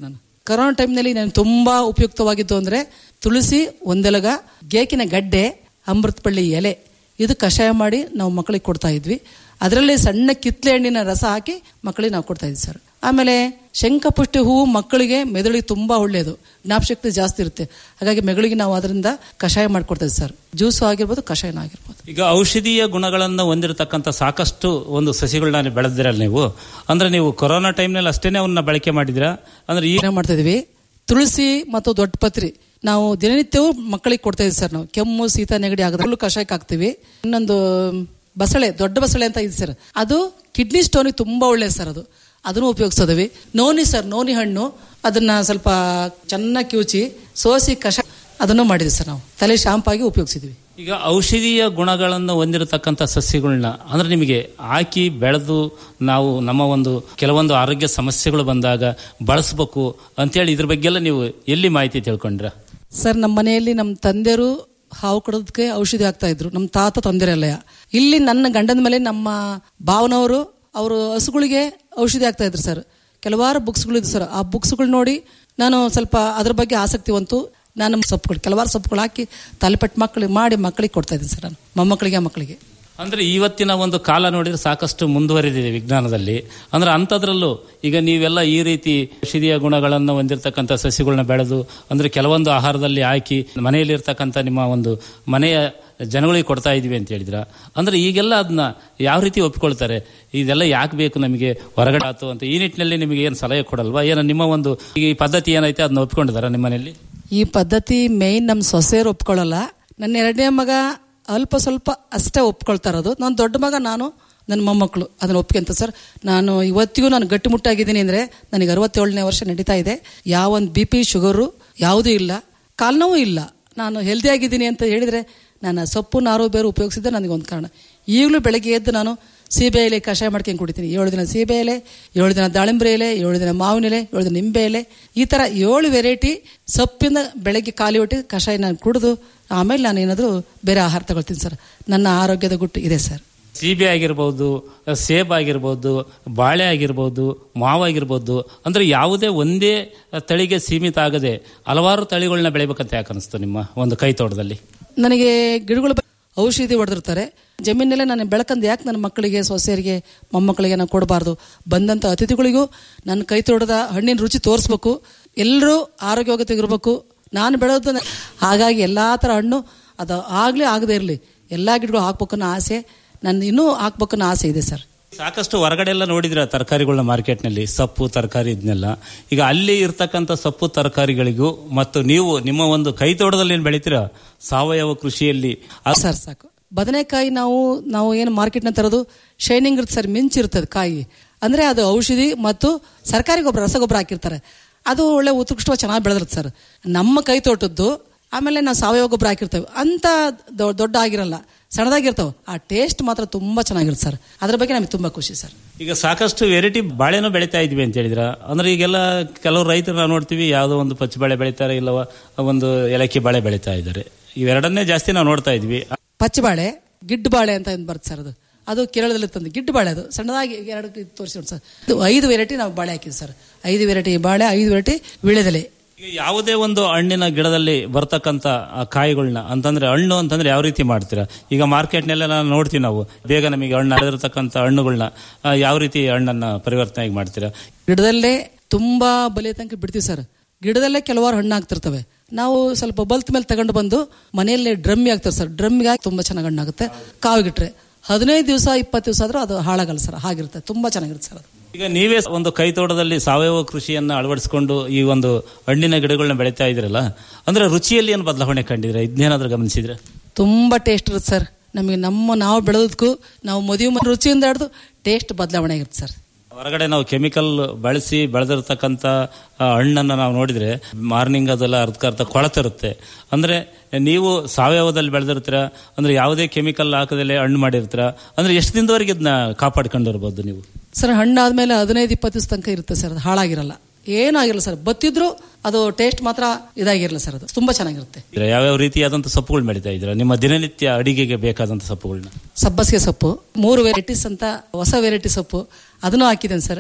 ಕರೋನಾ ಟೈಮ್ನಲ್ಲಿ ನನಗೆ ತುಂಬಾ ಉಪಯುಕ್ತವಾಗಿದ್ದು ಅಂದ್ರೆ ತುಳಸಿ ಒಂದೆಲಗ ಗೇಕಿನ ಗಡ್ಡೆ ಅಮೃತಪಳ್ಳಿ ಎಲೆ ಇದು ಕಷಾಯ ಮಾಡಿ ನಾವು ಮಕ್ಕಳಿಗೆ ಕೊಡ್ತಾ ಇದ್ವಿ ಅದರಲ್ಲಿ ಸಣ್ಣ ಕಿತ್ಲೆ ಹಣ್ಣಿನ ರಸ ಹಾಕಿ ಮಕ್ಕಳಿಗೆ ನಾವು ಕೊಡ್ತಾ ಇದ್ವಿ ಸರ್ ಆಮೇಲೆ ಶಂಖಪುಷ್ಟಿ ಹೂವು ಮಕ್ಕಳಿಗೆ ಮೆದುಳಿಗೆ ತುಂಬಾ ಒಳ್ಳೆಯದು ಜ್ಞಾಪಶಕ್ತಿ ಜಾಸ್ತಿ ಇರುತ್ತೆ ಹಾಗಾಗಿ ಮೆದುಳಿಗೆ ನಾವು ಅದರಿಂದ ಕಷಾಯ ಮಾಡಿಕೊಡ್ತಾ ಇದ್ವಿ ಸರ್ ಜ್ಯೂಸು ಆಗಿರ್ಬೋದು ಕಷಾಯನೂ ಆಗಿರ್ಬೋದು ಈಗ ಔಷಧೀಯ ಗುಣಗಳನ್ನು ಹೊಂದಿರತಕ್ಕಂಥ ಸಾಕಷ್ಟು ಒಂದು ಸಸಿಗಳನ್ನ ಬೆಳೆದಿರಲ್ಲ ನೀವು ಅಂದ್ರೆ ನೀವು ಕೊರೋನಾ ಟೈಮ್ನಲ್ಲಿ ಅಷ್ಟೇನೆ ಅವನ್ನ ಬಳಕೆ ಮಾಡಿದಿರಾ ಅಂದ್ರೆ ಈ ಏನ್ ಮಾಡ್ತಾ ಇದೀವಿ ತುಳಸಿ ಮತ್ತು ದೊಡ್ಡ ಪತ್ರಿ ನಾವು ದಿನನಿತ್ಯವೂ ಮಕ್ಕಳಿಗೆ ಕೊಡ್ತಾ ಇದ್ದೀವಿ ಸರ್ ನಾವು ಕೆಮ್ಮು ಶೀತ ನೆಗಡಿ ಆಗದ ಫುಲ್ ಕಷಾಯಕ್ಕೆ ಹಾಕ್ತಿವಿ ಇನ್ನೊಂದು ಬಸಳೆ ದೊಡ್ಡ ಬಸಳೆ ಅಂತ ಇದೆ ಸರ್ ಅದು ಕಿಡ್ನಿ ಸ್ಟೋನಿಗೆ ತುಂಬಾ ಒಳ್ಳೆಯದು ಸರ್ ಅದು ಅದನ್ನು ಉಪಯೋಗಿಸೋದವಿ ನೋನಿ ಸರ್ ನೋನಿ ಹಣ್ಣು ಅದನ್ನ ಸ್ವಲ್ಪ ಚೆನ್ನಾಗಿ ಕಿವುಚಿ ಸೋಸಿ ಕಷ ಅದನ್ನು ಮಾಡಿದ್ವಿ ಸರ್ ನಾವು ತಲೆ ಶಾಂಪಾಗಿ ಉಪಯೋಗಿಸಿದ್ವಿ ಈಗ ಔಷಧೀಯ ಗುಣಗಳನ್ನು ಹೊಂದಿರತಕ್ಕಂಥ ಸಸ್ಯಗಳನ್ನ ಅಂದ್ರೆ ನಿಮಗೆ ಹಾಕಿ ಬೆಳೆದು ನಾವು ನಮ್ಮ ಒಂದು ಕೆಲವೊಂದು ಆರೋಗ್ಯ ಸಮಸ್ಯೆಗಳು ಬಂದಾಗ ಬಳಸಬೇಕು ಅಂತೇಳಿ ಇದ್ರ ಬಗ್ಗೆ ಎಲ್ಲ ನೀವು ಎಲ್ಲಿ ಮಾಹಿತಿ ತಿಳ್ಕೊಂಡ್ರ ಸರ್ ನಮ್ಮ ಮನೆಯಲ್ಲಿ ನಮ್ಮ ತಂದೆಯರು ಹಾವು ಕಡೋದಕ್ಕೆ ಔಷಧಿ ಹಾಕ್ತಾ ಇದ್ರು ನಮ್ಮ ತಾತ ತಂದೆರೆಲ್ಲ ಇಲ್ಲಿ ನನ್ನ ಗಂಡನ ಮೇಲೆ ನಮ್ಮ ಭಾವನವರು ಅವರು ಹಸುಗಳಿಗೆ ಔಷಧಿ ಹಾಕ್ತಾ ಇದ್ರು ಸರ್ ಕೆಲವಾರು ಬುಕ್ಸ್ಗಳಿದ್ದು ಸರ್ ಆ ಬುಕ್ಸ್ಗಳು ನೋಡಿ ನಾನು ಸ್ವಲ್ಪ ಅದ್ರ ಬಗ್ಗೆ ಆಸಕ್ತಿವಂತು ನಾನು ಸೊಪ್ಪುಗಳು ಕೆಲವಾರು ಸೊಪ್ಪುಗಳು ಹಾಕಿ ತಲೆಪೆಟ್ಟು ಮಕ್ಕಳಿಗೆ ಮಾಡಿ ಮಕ್ಕಳಿಗೆ ಕೊಡ್ತಾ ಇದ್ದೀನಿ ಸರ್ ನಾನು ಮೊಮ್ಮಕ್ಕಳಿಗೆ ಮಕ್ಕಳಿಗೆ ಅಂದ್ರೆ ಇವತ್ತಿನ ಒಂದು ಕಾಲ ನೋಡಿದ್ರೆ ಸಾಕಷ್ಟು ಮುಂದುವರೆದಿದೆ ವಿಜ್ಞಾನದಲ್ಲಿ ಅಂದ್ರೆ ಅಂಥದ್ರಲ್ಲೂ ಈಗ ನೀವೆಲ್ಲ ಈ ರೀತಿ ಔಷಧೀಯ ಗುಣಗಳನ್ನು ಹೊಂದಿರತಕ್ಕಂಥ ಸಸ್ಯಗಳನ್ನ ಬೆಳೆದು ಅಂದ್ರೆ ಕೆಲವೊಂದು ಆಹಾರದಲ್ಲಿ ಹಾಕಿ ಮನೆಯಲ್ಲಿ ಇರ್ತಕ್ಕಂಥ ನಿಮ್ಮ ಒಂದು ಮನೆಯ ಜನಗಳಿಗೆ ಕೊಡ್ತಾ ಇದೀವಿ ಅಂತ ಹೇಳಿದ್ರ ಅಂದ್ರೆ ಈಗೆಲ್ಲ ಅದನ್ನ ಯಾವ ರೀತಿ ಒಪ್ಕೊಳ್ತಾರೆ ಇದೆಲ್ಲ ಯಾಕೆ ಬೇಕು ನಮಗೆ ಹೊರಗಡೆ ಆತು ಅಂತ ಈ ನಿಟ್ಟಿನಲ್ಲಿ ನಿಮಗೆ ಏನು ಸಲಹೆ ಕೊಡಲ್ವಾ ಏನೋ ನಿಮ್ಮ ಒಂದು ಈ ಪದ್ಧತಿ ಏನೈತೆ ಅದನ್ನ ಒಪ್ಕೊಂಡಿದಾರ ನಿಮ್ಮ ಮನೆಯಲ್ಲಿ ಈ ಪದ್ಧತಿ ಮೇಯ್ನ್ ನಮ್ಮ ಸೊಸೆಯರು ಒಪ್ಕೊಳ್ಳಲ್ಲ ನನ್ನ ಎರಡನೇ ಮಗ ಅಲ್ಪ ಸ್ವಲ್ಪ ಅಷ್ಟೇ ಒಪ್ಕೊಳ್ತಾ ಇರೋದು ನನ್ನ ದೊಡ್ಡ ಮಗ ನಾನು ನನ್ನ ಮೊಮ್ಮಕ್ಕಳು ಅದನ್ನ ಒಪ್ಕೊಂತ ಸರ್ ನಾನು ಇವತ್ತಿಗೂ ನಾನು ಗಟ್ಟಿಮುಟ್ಟಾಗಿದ್ದೀನಿ ಅಂದರೆ ನನಗೆ ಅರವತ್ತೇಳನೇ ವರ್ಷ ನಡೀತಾ ಇದೆ ಯಾವೊಂದು ಬಿ ಪಿ ಶುಗರು ಯಾವುದೂ ಇಲ್ಲ ಕಾಲ್ನೋವು ಇಲ್ಲ ನಾನು ಹೆಲ್ದಿ ಆಗಿದ್ದೀನಿ ಅಂತ ಹೇಳಿದರೆ ನಾನು ಸೊಪ್ಪು ನಾರು ಬೇರು ಉಪಯೋಗಿಸಿದ್ದೆ ನನಗೊಂದು ಕಾರಣ ಈಗಲೂ ಬೆಳಗ್ಗೆ ಎದ್ದು ನಾನು ಸೀಬೆ ಎಲೆ ಕಷಾಯ ಮಾಡ್ಕೊಂಡು ಕುಡಿತೀನಿ ಏಳು ದಿನ ಸೀಬೆ ಎಲೆ ಏಳು ದಿನ ದಾಳಿಂಬೆ ಎಲೆ ಏಳು ದಿನ ಮಾವಿನ ಎಲೆ ಏಳು ದಿನ ನಿಂಬೆ ಎಲೆ ಈ ಥರ ಏಳು ವೆರೈಟಿ ಸೊಪ್ಪಿಂದ ಬೆಳಗ್ಗೆ ಖಾಲಿ ಹೊಟ್ಟೆ ಕಷಾಯ ನಾನು ಕುಡಿದು ಆಮೇಲೆ ನಾನು ಏನಾದರೂ ಬೇರೆ ಆಹಾರ ತಗೊಳ್ತೀನಿ ಸರ್ ನನ್ನ ಆರೋಗ್ಯದ ಗುಟ್ಟು ಇದೆ ಸರ್ ಸೀಬೆ ಆಗಿರ್ಬೋದು ಸೇಬ್ ಆಗಿರ್ಬೋದು ಬಾಳೆ ಆಗಿರ್ಬೋದು ಮಾವಾಗಿರ್ಬೋದು ಅಂದ್ರೆ ಯಾವುದೇ ಒಂದೇ ತಳಿಗೆ ಸೀಮಿತ ಆಗದೆ ಹಲವಾರು ತಳಿಗಳನ್ನ ಬೆಳಿಬೇಕಂತ ಯಾಕೆ ಅನಿಸ್ತು ನಿಮ್ಮ ಒಂದು ಕೈ ತೋಟದಲ್ಲಿ ನನಗೆ ಗಿಡಗಳು ಬ- ಔಷಧಿ ಹೊಡೆದಿರ್ತಾರೆ ಜಮೀನಲ್ಲೇ ನಾನು ಬೆಳಕಂದು ಯಾಕೆ ನನ್ನ ಮಕ್ಕಳಿಗೆ ಸೊಸೆಯರಿಗೆ ಮೊಮ್ಮಕ್ಕಳಿಗೆ ನಾನು ಕೊಡಬಾರ್ದು ಬಂದಂಥ ಅತಿಥಿಗಳಿಗೂ ನನ್ನ ಕೈ ತೋಟದ ಹಣ್ಣಿನ ರುಚಿ ತೋರಿಸ್ಬೇಕು ಎಲ್ಲರೂ ಆರೋಗ್ಯವಾಗಿರಬೇಕು ನಾನು ಬೆಳೆಯೋದು ನ- ಹಾಗಾಗಿ ಎಲ್ಲ ಥರ ಹಣ್ಣು ಅದು ಆಗಲೇ ಆಗದೇ ಇರಲಿ ಎಲ್ಲ ಗಿಡಗಳು ಹಾಕ್ಬೇಕನ್ನೋ ಆಸೆ ನನ್ನ ಇನ್ನೂ ಹಾಕ್ಬೇಕನ್ನೋ ಆಸೆ ಇದೆ ಸರ್ ಸಾಕಷ್ಟು ಹೊರಗಡೆ ಎಲ್ಲ ನೋಡಿದ್ರ ತರಕಾರಿಗಳನ್ನ ಮಾರ್ಕೆಟ್ನಲ್ಲಿ ಸೊಪ್ಪು ತರಕಾರಿ ಇದನ್ನೆಲ್ಲ ಈಗ ಅಲ್ಲಿ ಇರ್ತಕ್ಕಂಥ ಸೊಪ್ಪು ತರಕಾರಿಗಳಿಗೂ ಮತ್ತು ನೀವು ನಿಮ್ಮ ಒಂದು ಕೈ ತೋಟದಲ್ಲಿ ಏನು ಬೆಳಿತೀರಾ ಸಾವಯವ ಕೃಷಿಯಲ್ಲಿ ಆ- ಸರ್ ಸಾಕು ಬದನೆಕಾಯಿ ನಾವು ನಾವು ಏನು ಮಾರ್ಕೆಟ್ನ ತರೋದು ಶೈನಿಂಗ್ ಇರುತ್ತೆ ಸರ್ ಮಿಂಚಿರ್ತದೆ ಕಾಯಿ ಅಂದ್ರೆ ಅದು ಔಷಧಿ ಮತ್ತು ಸರ್ಕಾರಿ ಗೊಬ್ಬರ ರಸಗೊಬ್ಬರ ಹಾಕಿರ್ತಾರೆ ಅದು ಒಳ್ಳೆ ಉತ್ಕೃಷ್ಟವಾಗಿ ಚೆನ್ನಾಗಿ ಬೆಳೆದಿರುತ್ತೆ ಸರ್ ನಮ್ಮ ಕೈ ತೋಟದ್ದು ಆಮೇಲೆ ನಾವು ಸಾವಯವ ಗೊಬ್ಬರ ಹಾಕಿರ್ತೇವೆ ಅಂತ ದೊ- ದೊಡ್ಡ ಆಗಿರಲ್ಲ ಸಣ್ಣದಾಗಿರ್ತಾವೆ ಆ ಟೇಸ್ಟ್ ಮಾತ್ರ ತುಂಬಾ ಚೆನ್ನಾಗಿರುತ್ತೆ ಸರ್ ಅದ್ರ ಬಗ್ಗೆ ನಮಗೆ ತುಂಬಾ ಖುಷಿ ಸರ್ ಈಗ ಸಾಕಷ್ಟು ವೆರೈಟಿ ಬಾಳೆನೂ ಬೆಳಿತಾ ಇದ್ವಿ ಅಂತ ಹೇಳಿದ್ರ ಅಂದ್ರೆ ಈಗೆಲ್ಲ ಕೆಲವು ರೈತರು ನಾವು ನೋಡ್ತೀವಿ ಯಾವುದೋ ಒಂದು ಪಚ್ಚ ಬಾಳೆ ಬೆಳಿತಾರೆ ಇಲ್ಲವ ಒಂದು ಏಲಕ್ಕಿ ಬಾಳೆ ಬೆಳಿತಾ ಇದ್ದಾರೆ ಇವೆರಡನ್ನೇ ಜಾಸ್ತಿ ನಾವು ನೋಡ್ತಾ ಇದ್ವಿ ಪಚ್ಚಬಾಳೆ ಗಿಡ್ಡ ಬಾಳೆ ಅಂತ ಒಂದು ಬರುತ್ತೆ ಸರ್ ಅದು ಅದು ಕೇರಳದಲ್ಲಿ ತಂದು ಗಿಡ್ಡ ಬಾಳೆ ಅದು ಸಣ್ಣದಾಗಿ ಎರಡು ತೋರಿಸಿ ನೋಡಿ ಸರ್ ಇದು ಐದು ವೆರೈಟಿ ನಾವು ಬಾಳೆ ಹಾಕಿದ್ವಿ ಸರ್ ಐದು ವೆರೈಟಿ ಬಾಳೆ ಐದು ವೆರೈಟಿ ವಿಳೆದೆಲೆ ಈಗ ಯಾವುದೇ ಒಂದು ಹಣ್ಣಿನ ಗಿಡದಲ್ಲಿ ಬರ್ತಕ್ಕಂಥ ಆ ಕಾಯಿಗಳನ್ನ ಅಂತಂದ್ರೆ ಹಣ್ಣು ಅಂತಂದ್ರೆ ಯಾವ ರೀತಿ ಮಾಡ್ತೀರಾ ಈಗ ಮಾರ್ಕೆಟ್ನೆಲ್ಲ ನೋಡ್ತೀವಿ ನಾವು ಬೇಗ ನಮಗೆ ಹಣ್ಣು ಅಡದಿರ್ತಕ್ಕಂಥ ಹಣ್ಣುಗಳನ್ನ ಆ, ಯಾವ ರೀತಿ ಹಣ್ಣನ್ನ ಪರಿವರ್ತನೆ ಮಾಡ್ತೀರಾ ಗಿಡದಲ್ಲೇ ತುಂಬಾ ಬಲಿಯ ತನಕ ಬಿಡ್ತೀವಿ ಸರ್ ಗಿಡದಲ್ಲೇ ಕೆಲವಾರು ಹಣ್ಣು ಆಗ್ತಿರ್ತವೆ ನಾವು ಸ್ವಲ್ಪ ಬಲ್ತ್ ಮೇಲೆ ತಗೊಂಡು ಬಂದು ಮನೆಯಲ್ಲೇ ಡ್ರಮ್ಮಿ ಆಗ್ತಾರೆ ಸರ್ ಡ್ರಮ್ಮಿಗೆ ಹಾಕಿ ತುಂಬಾ ಚೆನ್ನಾಗಿ ಹಣ್ಣಾಗುತ್ತೆ ಕಾವಿಗಿಟ್ರೆ ಹದಿನೈದು ದಿವಸ ಇಪ್ಪತ್ತು ದಿವಸ ಆದ್ರೂ ಅದು ಹಾಳಾಗಲ್ಲ ಸರ್ ಹಾಗಿರುತ್ತೆ ತುಂಬಾ ಚೆನ್ನಾಗಿರುತ್ತೆ ಸರ್ ಅದು ಈಗ ನೀವೇ ಒಂದು ಕೈ ತೋಟದಲ್ಲಿ ಸಾವಯವ ಕೃಷಿಯನ್ನ ಅಳವಡಿಸಿಕೊಂಡು ಈ ಒಂದು ಹಣ್ಣಿನ ಗಿಡಗಳನ್ನ ಬೆಳೀತಾ ಇದ್ರಲ್ಲ ಅಂದ್ರೆ ರುಚಿಯಲ್ಲಿ ಏನು ಬದಲಾವಣೆ ಕಂಡಿದ್ರೆ ಇದನ್ನೇನಾದ್ರೂ ಗಮನಿಸಿದ್ರೆ ತುಂಬಾ ಟೇಸ್ಟ್ ಇರುತ್ತೆ ಸರ್ ನಮಗೆ ನಮ್ಮ ನಾವು ಬೆಳೆದಕ್ಕೂ ನಾವು ಮದುವೆ ಮನೆ ರುಚಿಯಿಂದ ಹಿಡಿದು ಟೇಸ್ಟ್ ಬದಲಾವಣೆ ಆಗಿರುತ್ತೆ ಸರ್ ಹೊರಗಡೆ ನಾವು ಕೆಮಿಕಲ್ ಬಳಸಿ ಬೆಳೆದಿರ್ತಕ್ಕಂಥ ಆ, ಹಣ್ಣನ್ನ ನಾವು ನೋಡಿದ್ರೆ ಮಾರ್ನಿಂಗ್ ಅದೆಲ್ಲ ಅರ್ಧಕ್ಕರ್ಧ ಕೊಳತಿರುತ್ತೆ ಅಂದ್ರೆ ನೀವು ಸಾವಯವದಲ್ಲಿ ಬೆಳೆದಿರ್ತೀರ ಅಂದ್ರೆ ಯಾವುದೇ ಕೆಮಿಕಲ್ ಹಾಕದಲ್ಲೇ ಹಣ್ಣು ಮಾಡಿರ್ತೀರ ಅಂದ್ರೆ ಎಷ್ಟು ದಿನದವರೆಗೆ ಇದನ್ನ ಕಾಪಾಡ್ಕೊಂಡಿರ್ಬೋದು ನೀವು ಸರ್ ಹಣ್ಣಾದ್ಮೇಲೆ ಹದಿನೈದು ಇಪ್ಪತ್ತು ದಿವಸ ತನಕ ಇರುತ್ತೆ ಸರ್ ಅದು ಹಾಳಾಗಿರಲ್ಲ ಏನಾಗಿರಲ್ಲ ಸರ್ ಬತ್ತಿದ್ರು ಅದು ಟೇಸ್ಟ್ ಮಾತ್ರ ಇದಾಗಿರಲ್ಲ ಸರ್ ಅದು ತುಂಬಾ ಚೆನ್ನಾಗಿರುತ್ತೆ ಯಾವ್ಯಾವ ರೀತಿಯಾದಂಥ ಸೊಪ್ಪುಗಳು ಬೆಳೀತಾ ಇದ್ದೀರಾ ನಿಮ್ಮ ದಿನನಿತ್ಯ ಅಡಿಗೆಗೆ ಬೇಕಾದಂಥ ಸೊಪ್ಪುಗಳನ್ನ ಸಬ್ಬಸಿಗೆ ಸೊಪ್ಪು ಮೂರು ವೆರೈಟೀಸ್ ಅಂತ ಹೊಸ ವೆರೈಟಿ ಸೊಪ್ಪು ಅದನ್ನು ಹಾಕಿದ್ದೇನೆ ಸರ್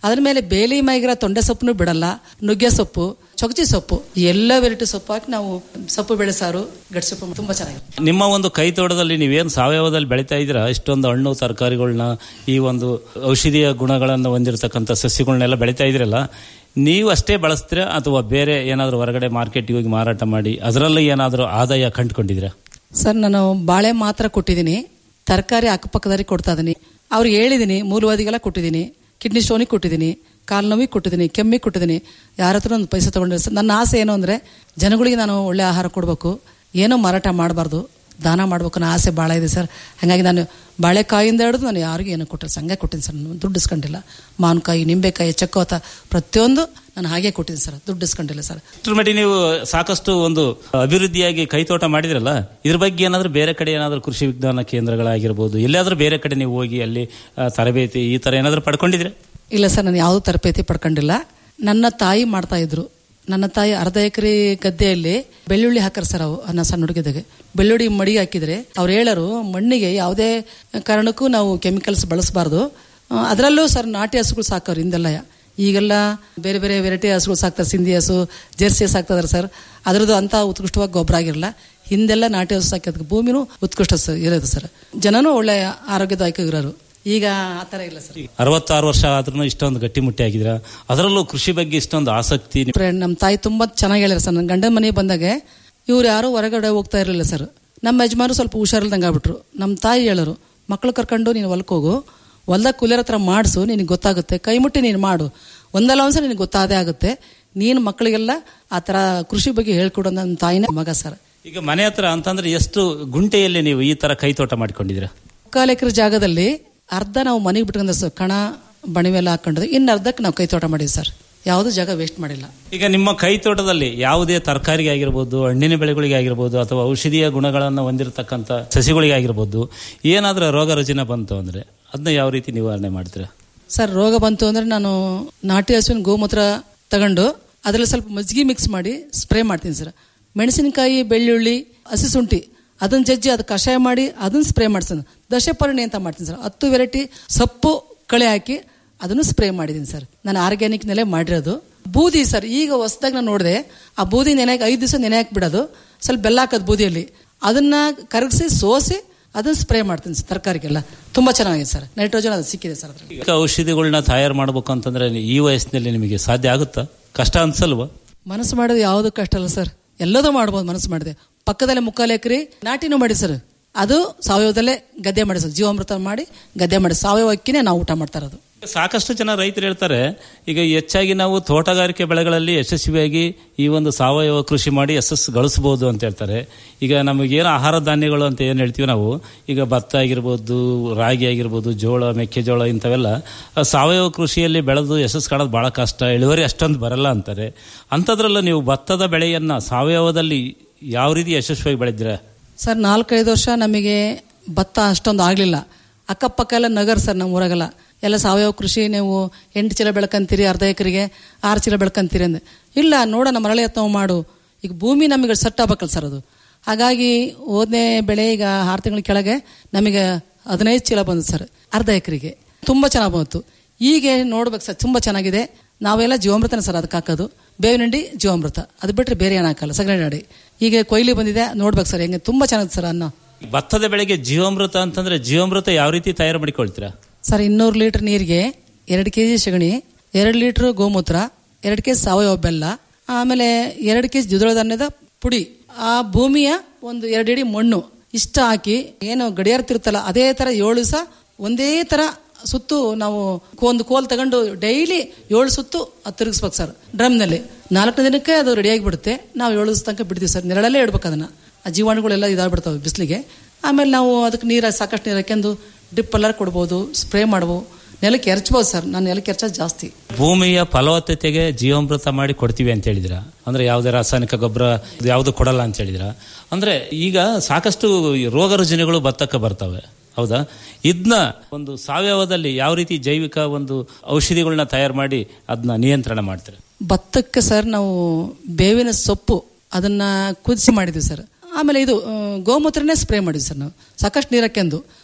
ಅದ್ರ ಮೇಲೆ ಬೇಲಿ ಮೈಗಿರೋ ತೊಂಡೆ ಸೊಪ್ಪನ್ನು ಬಿಡಲ್ಲ ನುಗ್ಗೆ ಸೊಪ್ಪು ಚೊಗಚಿ ಸೊಪ್ಪು ಎಲ್ಲ ವೆರೈಟಿ ಸೊಪ್ಪು ಹಾಕಿ ನಾವು ಸೊಪ್ಪು ಬೆಳೆ ಸಾರು ಗಟ್ಟಿ ಸೊಪ್ಪು ತುಂಬಾ ಚೆನ್ನಾಗಿದೆ ನಿಮ್ಮ ಒಂದು ಕೈ ತೋಟದಲ್ಲಿ ನೀವೇನು ಸಾವಯವದಲ್ಲಿ ಬೆಳೀತಾ ಇದ್ದೀರಾ ಇಷ್ಟೊಂದು ಹಣ್ಣು ತರಕಾರಿಗಳನ್ನ ಈ ಒಂದು ಔಷಧೀಯ ಗುಣಗಳನ್ನು ಹೊಂದಿರತಕ್ಕಂಥ ಸಸ್ಯಗಳನ್ನೆಲ್ಲ ಬೆಳೀತಾ ಇದ್ರಲ್ಲ ನೀವು ಅಷ್ಟೇ ಬಳಸ್ತೀರಾ ಅಥವಾ ಬೇರೆ ಏನಾದರೂ ಹೊರಗಡೆ ಮಾರ್ಕೆಟ್ಗೆ ಹೋಗಿ ಮಾರಾಟ ಮಾಡಿ ಅದರಲ್ಲಿ ಏನಾದರೂ ಆದಾಯ ಕಂಡುಕೊಂಡಿದ್ದೀರಾ ಸರ್ ನಾನು ಬಾಳೆ ಮಾತ್ರ ಕೊಟ್ಟಿದ್ದೀನಿ ತರಕಾರಿ ಅಕ್ಕಪಕ್ಕದವ್ರಿಗೆ ಕೊಡ್ತಾ ಇದೀನಿ ಅವ್ರಿಗೆ ಹೇಳಿದ್ದೀನಿ ಮೂಲವಾದಿಗೆಲ್ಲ ಕೊಟ್ಟಿದ್ದೀನಿ ಕಿಡ್ನಿ ಸ್ಟೋನಿಗೆ ಕೊಟ್ಟಿದ್ದೀನಿ ಕಾಲು ನೋವಿಗೆ ಕೊಟ್ಟಿದ್ದೀನಿ ಕೆಮ್ಮಿಗೆ ಕೊಟ್ಟಿದ್ದೀನಿ ಯಾರ ಹತ್ರ ಒಂದು ಪೈಸೆ ತಗೊಂಡಿಲ್ಲ ಸರ್ ನನ್ನ ಆಸೆ ಏನು ಅಂದರೆ ಜನಗಳಿಗೆ ನಾನು ಒಳ್ಳೆ ಆಹಾರ ಕೊಡಬೇಕು ಏನೋ ಮಾರಾಟ ಮಾಡಬಾರ್ದು ದಾನ ಮಾಡಬೇಕು ಅನ್ನೋ ಆಸೆ ಭಾಳ ಇದೆ ಸರ್ ಹಾಗಾಗಿ ನಾನು ಬಾಳೆಕಾಯಿಂದ ಹಿಡಿದು ನಾನು ಯಾರಿಗೂ ಏನೋ ಕೊಟ್ಟಿಲ್ಲ ಸಂಘ ಕೊಟ್ಟಿದ್ದೀನಿ ಸರ್ ನಾನು ದುಡ್ಡು ಇಸ್ಕೊಂಡಿಲ್ಲ ಮಾವಿನಕಾಯಿ ನಿಂಬೆಕಾಯಿ ಚಕ್ಕೋತ ಪ್ರತಿಯೊಂದು ನಾನು ಹಾಗೆ ಕೊಟ್ಟಿದ್ದೀನಿ ಸರ್ ದುಡ್ಡು ಇಸ್ಕೊಂಡಿಲ್ಲ ಸರ್ ಇಷ್ಟ್ರ ಮಟ್ಟಿಗೆ ನೀವು ಸಾಕಷ್ಟು ಒಂದು ಅಭಿವೃದ್ಧಿಯಾಗಿ ಕೈತೋಟ ಮಾಡಿದ್ರಲ್ಲ ಇದ್ರ ಬಗ್ಗೆ ಏನಾದರೂ ಬೇರೆ ಕಡೆ ಏನಾದರೂ ಕೃಷಿ ವಿಜ್ಞಾನ ಕೇಂದ್ರಗಳಾಗಿರ್ಬೋದು ಎಲ್ಲಾದರೂ ಬೇರೆ ಕಡೆ ನೀವು ಹೋಗಿ ಅಲ್ಲಿ ಆ, ತರಬೇತಿ ಈ ಥರ ಏನಾದರೂ ಪಡ್ಕೊಂಡಿದ್ರೆ ಇಲ್ಲ ಸರ್ ನಾನು ಯಾವುದೂ ತರಬೇತಿ ಪಡ್ಕೊಂಡಿಲ್ಲ ನನ್ನ ತಾಯಿ ಮಾಡ್ತಾ ಇದ್ರು ನನ್ನ ತಾಯಿ ಅರ್ಧ ಎಕರೆ ಗದ್ದೆಯಲ್ಲಿ ಬೆಳ್ಳುಳ್ಳಿ ಹಾಕರ್ ಸರ್ ಅವು ನನ್ನ ಸಣ್ಣ ಹುಡುಗಿದಾಗೆ ಬೆಳ್ಳುಳ್ಳಿ ಮಡಿ ಹಾಕಿದ್ರೆ ಅವ್ರು ಹೇಳರು ಮಣ್ಣಿಗೆ ಯಾವುದೇ ಕಾರಣಕ್ಕೂ ನಾವು ಕೆಮಿಕಲ್ಸ್ ಬಳಸಬಾರ್ದು ಅದರಲ್ಲೂ ಸರ್ ನಾಟಿ ಹಸುಗಳು ಸಾಕೋರು ಹಿಂದೆಲ್ಲ ಈಗೆಲ್ಲ ಬೇರೆ ಬೇರೆ ವೆರೈಟಿ ಹಸುಗಳು ಸಾಕ್ತಾರೆ ಸಿಂಧಿ ಹಸು ಜೆರ್ಸಿ ಹಸು ಸಾಕ್ತಾರೆ ಸರ್ ಅದರದ್ದು ಅಂತ ಉತ್ಕೃಷ್ಟವಾಗಿ ಗೊಬ್ಬರ ಆಗಿರಲ್ಲ ಹಿಂದೆಲ್ಲ ನಾಟಿ ಹಸು ಸಾಕಿದ ಭೂಮಿನೂ ಉತ್ಕೃಷ್ಟ ಸ- ಇರೋದು ಸರ್ ಜನನೂ ಒಳ್ಳೆ ಆರೋಗ್ಯದಾಯಕ ಈಗ ಆ ಥರ ಇಲ್ಲ ಸರ್ ಅರವತ್ತಾರು ವರ್ಷ ಆದ್ರೂ ಇಷ್ಟೊಂದು ಗಟ್ಟಿಮುಟ್ಟಿ ಆಗಿದ್ದೀರಾ ಅದರಲ್ಲೂ ಕೃಷಿ ಬಗ್ಗೆ ಇಷ್ಟೊಂದು ಆಸಕ್ತಿ ನಿಮ್- ಫ್ರೆಂಡ್ ನಮ್ಮ ತಾಯಿ ತುಂಬಾ ಚೆನ್ನಾಗಿ ಹೇಳ್ಯಾರ ಸರ್ ನನ್ನ ಗಂಡನ ಮನೆಗೆ ಬಂದಾಗ ಇವ್ರು ಯಾರು ಹೊರಗಡೆ ಹೋಗ್ತಾ ಇರಲಿಲ್ಲ ಸರ್ ನಮ್ಮ ಯಜಮಾನರು ಸ್ವಲ್ಪ ಹುಷಾರಿಲ್ದಂಗೆ ಆಗ್ಬಿಟ್ರು ನಮ್ಮ ತಾಯಿ ಹೇಳರು ಮಕ್ಕಳು ಕರ್ಕೊಂಡು ನೀನು ಹೊಲಕ್ಕೆ ಹೋಗು ಹೊಲ್ದಾಗ ಕೂಲಿಯರ್ ಹತ್ರ ಮಾಡಿಸು ನಿನಗೆ ಗೊತ್ತಾಗುತ್ತೆ ಕೈ ಮುಟ್ಟಿ ನೀನು ಮಾಡು ಒಂದಲ್ಲ ಒಂದ್ಸಲ ನಿನಗೆ ಗೊತ್ತಾದೇ ಆಗುತ್ತೆ ನೀನು ಮಕ್ಕಳಿಗೆಲ್ಲ ಆ ಥರ ಕೃಷಿ ಬಗ್ಗೆ ಹೇಳ್ಕೊಡೋ ನನ್ನ ತಾಯಿನೇ ಮಗ ಸರ್ ಈಗ ಮನೆ ಹತ್ರ ಅಂತಂದ್ರೆ ಎಷ್ಟು ಗುಂಟೆಯಲ್ಲಿ ನೀವು ಈ ತರ ಕೈತೋಟ ಮಾಡ್ಕೊಂಡಿದ್ದೀರಾ ಮುಕ್ಕಾಲು ಎಕರೆ ಜಾಗದಲ್ಲಿ ಅರ್ಧ ನಾವು ಮನೆಗೆ ಬಿಟ್ಕೊಂಡ ಸರ್ ಕಣ ಬಣಿವೆಲ್ಲ ಹಾಕೊಂಡಿದ್ವಿ ಇನ್ನು ಅರ್ಧಕ್ಕೆ ನಾವು ಕೈ ತೋಟ ಮಾಡಿದ್ವಿ ಸರ್ ಯಾವುದೂ ಜಾಗ ವೇಸ್ಟ್ ಮಾಡಿಲ್ಲ ಈಗ ನಿಮ್ಮ ಕೈ ತೋಟದಲ್ಲಿ ಯಾವುದೇ ತರಕಾರಿಗೆ ಆಗಿರ್ಬೋದು ಹಣ್ಣಿನ ಬೆಳೆಗಳಿಗೆ ಆಗಿರ್ಬೋದು ಅಥವಾ ಔಷಧೀಯ ಗುಣಗಳನ್ನು ಹೊಂದಿರತಕ್ಕಂಥ ಸಸಿಗಳಿಗೆ ಆಗಿರ್ಬೋದು ಏನಾದರೂ ರೋಗ ರುಜಿನ ಬಂತು ಅಂದ್ರೆ ಅದನ್ನ ಯಾವ ರೀತಿ ನಿವಾರಣೆ ಮಾಡ್ತೀರಾ ಸರ್ ರೋಗ ಬಂತು ಅಂದ್ರೆ ನಾನು ನಾಟಿ ಹಸುವಿನ ಗೋಮೂತ್ರ ತಗೊಂಡು ಅದರಲ್ಲಿ ಸ್ವಲ್ಪ ಮಜ್ಜಿಗೆ ಮಿಕ್ಸ್ ಮಾಡಿ ಸ್ಪ್ರೇ ಮಾಡ್ತೀನಿ ಸರ್ ಮೆಣಸಿನಕಾಯಿ ಬೆಳ್ಳುಳ್ಳಿ ಹಸಿ ಶುಂಠಿ ಅದನ್ನ ಜಜ್ಜಿ ಅದು ಕಷಾಯ ಮಾಡಿ ಅದನ್ನ ಸ್ಪ್ರೇ ಮಾಡ್ತೀನಿ ದಶಪರ್ಣಿ ಅಂತ ಮಾಡ್ತೀನಿ ಸರ್ ಹತ್ತು ವೆರೈಟಿ ಸೊಪ್ಪು ಕಳೆ ಹಾಕಿ ಅದನ್ನು ಸ್ಪ್ರೇ ಮಾಡಿದ್ದೀನಿ ಸರ್ ನಾನು ಆರ್ಗ್ಯಾನಿಕ್ ನೆಲೆ ಮಾಡಿರೋದು ಬೂದಿ ಸರ್ ಈಗ ಹೊಸದಾಗಿ ನಾನು ನೋಡಿದೆ ಆ ಬೂದಿ ನೆನೆ ಐದು ದಿವಸ ನೆನೆ ಬಿಡೋದು ಸ್ವಲ್ಪ ಬೆಲ್ಲ ಹಾಕೋದು ಬೂದಿಯಲ್ಲಿ ಅದನ್ನ ಕರಗಿಸಿ ಸೋಸಿ ಅದನ್ನ ಸ್ಪ್ರೇ ಮಾಡ್ತೀನಿ ಸರ್ ತರಕಾರಿಗೆಲ್ಲ ತುಂಬಾ ಚೆನ್ನಾಗಿದೆ ಸರ್ ನೈಟ್ರೋಜನ್ ಅದು ಸಿಕ್ಕಿದೆ ಸರ್ ಅದ್ರಲ್ಲಿ ಈಗ ಔಷಧಿಗಳನ್ನ ತಯಾರು ಮಾಡ್ಬೇಕು ಅಂತಂದ್ರೆ ಈ ವಯಸ್ಸಿನಲ್ಲಿ ನಿಮಗೆ ಸಾಧ್ಯ ಆಗುತ್ತಾ ಕಷ್ಟ ಅನ್ಸಲ್ವಾ ಮನಸ್ಸು ಮಾಡೋದು ಯಾವುದು ಕಷ್ಟ ಅಲ್ಲ ಸರ್ ಎಲ್ಲದೂ ಮಾಡ್ಬೋದು ಮನಸ್ಸು ಮಾಡಿದೆ ಪಕ್ಕದಲ್ಲೇ ಮುಕ್ಕಾಲು ಎಕರೆ ನಾಟಿನೂ ಮಾಡಿ ಸರ್ ಅದು ಸಾವಯವದಲ್ಲೇ ಗದ್ದೆ ಮಾಡಿ ಸರ್ ಜೀವಾಮೃತ ಮಾಡಿ ಗದ್ದೆ ಮಾಡಿ ಸಾವಯವ ಅಕ್ಕಿನೇ ನಾವು ಊಟ ಮಾಡ್ತಾ ಇರೋದು ಸಾಕಷ್ಟು ಜನ ರೈತರು ಹೇಳ್ತಾರೆ ಈಗ ಹೆಚ್ಚಾಗಿ ನಾವು ತೋಟಗಾರಿಕೆ ಬೆಳೆಗಳಲ್ಲಿ ಯಶಸ್ವಿಯಾಗಿ ಈ ಒಂದು ಸಾವಯವ ಕೃಷಿ ಮಾಡಿ ಯಶಸ್ಸು ಗಳಿಸಬಹುದು ಅಂತ ಹೇಳ್ತಾರೆ ಈಗ ನಮಗೇನು ಆಹಾರ ಧಾನ್ಯಗಳು ಅಂತ ಏನು ಹೇಳ್ತೀವಿ ನಾವು ಈಗ ಭತ್ತ ಆಗಿರ್ಬೋದು ರಾಗಿ ಆಗಿರ್ಬೋದು ಜೋಳ ಮೆಕ್ಕೆಜೋಳ ಇಂಥವೆಲ್ಲ ಆ ಸಾವಯವ ಕೃಷಿಯಲ್ಲಿ ಬೆಳೆದು ಯಶಸ್ಸು ಕಾಣೋದು ಬಹಳ ಕಷ್ಟ ಇಳುವರಿ ಅಷ್ಟೊಂದು ಬರಲ್ಲ ಅಂತಾರೆ ಅಂಥದ್ರಲ್ಲೂ ನೀವು ಭತ್ತದ ಬೆಳೆಯನ್ನ ಸಾವಯವದಲ್ಲಿ ಯಾವ ರೀತಿ ಯಶಸ್ವಿಯಾಗಿ ಬೆಳೆದಿರ ಸರ್ ನಾಲ್ಕೈದು ವರ್ಷ ನಮಗೆ ಭತ್ತ ಅಷ್ಟೊಂದು ಆಗಲಿಲ್ಲ ಅಕ್ಕಪಕ್ಕ ಎಲ್ಲ ನಗರ ಸರ್ ನಮ್ಮ ಊರಾಗೆಲ್ಲ ಎಲ್ಲ ಸಾವಯವ ಕೃಷಿ ನೀವು ಎಂಟು ಚೀಲ ಬೆಳ್ಕಂತೀರಿ ಅರ್ಧ ಎಕರೆಗೆ ಆರು ಚೀಲ ಬೆಳ್ಕಂತೀರಿ ಅಂದೆ ಇಲ್ಲ ನೋಡೋಣ ಮರಳಿ ಯತ್ನ ಮಾಡು ಈಗ ಭೂಮಿ ನಮಗೆ ಸೆಟ್ ಆಗ್ಬೇಕಲ್ಲ ಸರ್ ಅದು ಹಾಗಾಗಿ ಹೋದನೇ ಬೆಳೆ ಈಗ ಆರು ತಿಂಗಳ ಕೆಳಗೆ ನಮಗೆ ಹದಿನೈದು ಚೀಲ ಬಂತು ಸರ್ ಅರ್ಧ ಎಕರೆಗೆ ತುಂಬ ಚೆನ್ನಾಗಿ ಬಂತು ಈಗ ನೋಡ್ಬೇಕು ಸರ್ ತುಂಬ ಚೆನ್ನಾಗಿದೆ ನಾವೆಲ್ಲ ಜೀವಾಮೃತನ ಸರ್ ಅದಕ್ಕೆ ಹಾಕೋದು ಬೇವಿನ ಹಿಂಡಿ ಜೀವಾಮೃತ ಅದು ಬಿಟ್ಟರೆ ಬೇರೆ ಏನು ಹಾಕಲ್ಲ ಸಗಣಿ ನಾಡಿ ಈಗ ಕೊಯ್ಲಿ ಬಂದಿದೆ ನೋಡ್ಬೇಕು ಸರ್ ಹೆಂಗೆ ತುಂಬ ಚೆನ್ನಾಗಿದೆ ಸರ್ ಅನ್ನ ಭತ್ತದ ಬೆಳೆಗೆ ಜೀವಾಮೃತ ಅಂತಂದ್ರೆ ಜೀವಾಮೃತ ಯಾವ ರೀತಿ ತಯಾರು ಮಾಡಿಕೊಳ್ತೀರಾ ಸರ್ ಇನ್ನೂರು ಲೀಟರ್ ನೀರಿಗೆ ಎರಡು ಕೆ ಜಿ ಸಗಣಿ ಎರಡು ಲೀಟ್ರ್ ಗೋಮೂತ್ರ ಎರಡು ಕೆ ಜಿ ಸಾವಯವ ಬೆಲ್ಲ ಆಮೇಲೆ ಎರಡು ಕೆ ಜಿ ದ್ವಿದಳ ಧಾನ್ಯದ ಪುಡಿ ಆ ಭೂಮಿಯ ಒಂದು ಎರಡು ಇಡಿ ಮಣ್ಣು ಇಷ್ಟ ಹಾಕಿ ಏನು ಗಡಿಯಾರ ತಿರುತ್ತಲ್ಲ ಅದೇ ಥರ ಏಳು ದಿವಸ ಒಂದೇ ಥರ ಸುತ್ತು ನಾವು ಒಂದು ಕೋಲ್ ತಗೊಂಡು ಡೈಲಿ ಏಳು ಸುತ್ತು ಅದು ತಿರುಗಿಸ್ಬೇಕು ಸರ್ ಡ್ರಮ್ನಲ್ಲಿ ನಾಲ್ಕನೇ ದಿನಕ್ಕೆ ಅದು ರೆಡಿ ಆಗಿಬಿಡುತ್ತೆ ನಾವು ಏಳು ದಿವಸ ತನಕ ಬಿಡ್ತೀವಿ ಸರ್ ನೆರಳಲ್ಲೇ ಇಡ್ಬೇಕು ಅದನ್ನು ಆ ಜೀವಾಣುಗಳೆಲ್ಲ ಇದಾಗ್ಬಿಡ್ತಾವೆ ಬಿಸಿಲಿಗೆ ಆಮೇಲೆ ನಾವು ಅದಕ್ಕೆ ನೀರು ಸಾಕಷ್ಟು ನೀರು ಹಾಕ್ಯಂದು ಡ್ರಿಪ್ ಎಲ್ಲಾರು ಕೊಡ್ಬೋದು ಸ್ಪ್ರೇ ಮಾಡ್ಬೋದು ನೆಲಕ್ಕೆ ಎರಚ್ಬೋದು ಸರ್ ನಾನು ನೆಲಕ್ಕೆ ಎರಚೋದು ಜಾಸ್ತಿ ಭೂಮಿಯ ಫಲವತ್ತತೆಗೆ ಜೀವಾಮೃತ ಮಾಡಿ ಕೊಡ್ತೀವಿ ಅಂತ ಹೇಳಿದ್ರ ಅಂದ್ರೆ ಯಾವುದೇ ರಾಸಾಯನಿಕ ಗೊಬ್ಬರ ಯಾವುದು ಕೊಡಲ್ಲ ಅಂತ ಹೇಳಿದ್ರ ಅಂದ್ರೆ ಈಗ ಸಾಕಷ್ಟು ಈ ರೋಗ ರುಜಿನಗಳು ಭತ್ತಕ್ಕೆ ಬರ್ತವೆ ಹೌದಾ ಇದನ್ನ ಒಂದು ಸಾವಯವದಲ್ಲಿ ಯಾವ ರೀತಿ ಜೈವಿಕ ಒಂದು ಔಷಧಿಗಳನ್ನ ತಯಾರು ಮಾಡಿ ಅದನ್ನ ನಿಯಂತ್ರಣ ಮಾಡ್ತಾರೆ ಭತ್ತಕ್ಕೆ ಸರ್ ನಾವು ಬೇವಿನ ಸೊಪ್ಪು ಅದನ್ನ ಕುದಿಸಿ ಮಾಡಿದ್ವಿ ಸರ್ ಆಮೇಲೆ ಇದು ಆ, ಗೋಮೂತ್ರನೇ ಸ್ಪ್ರೇ ಮಾಡಿದ್ವಿ ಸರ್ ನಾವು ಸಾಕಷ್ಟು ನೀರು ಹಾಕ್ಯಂದು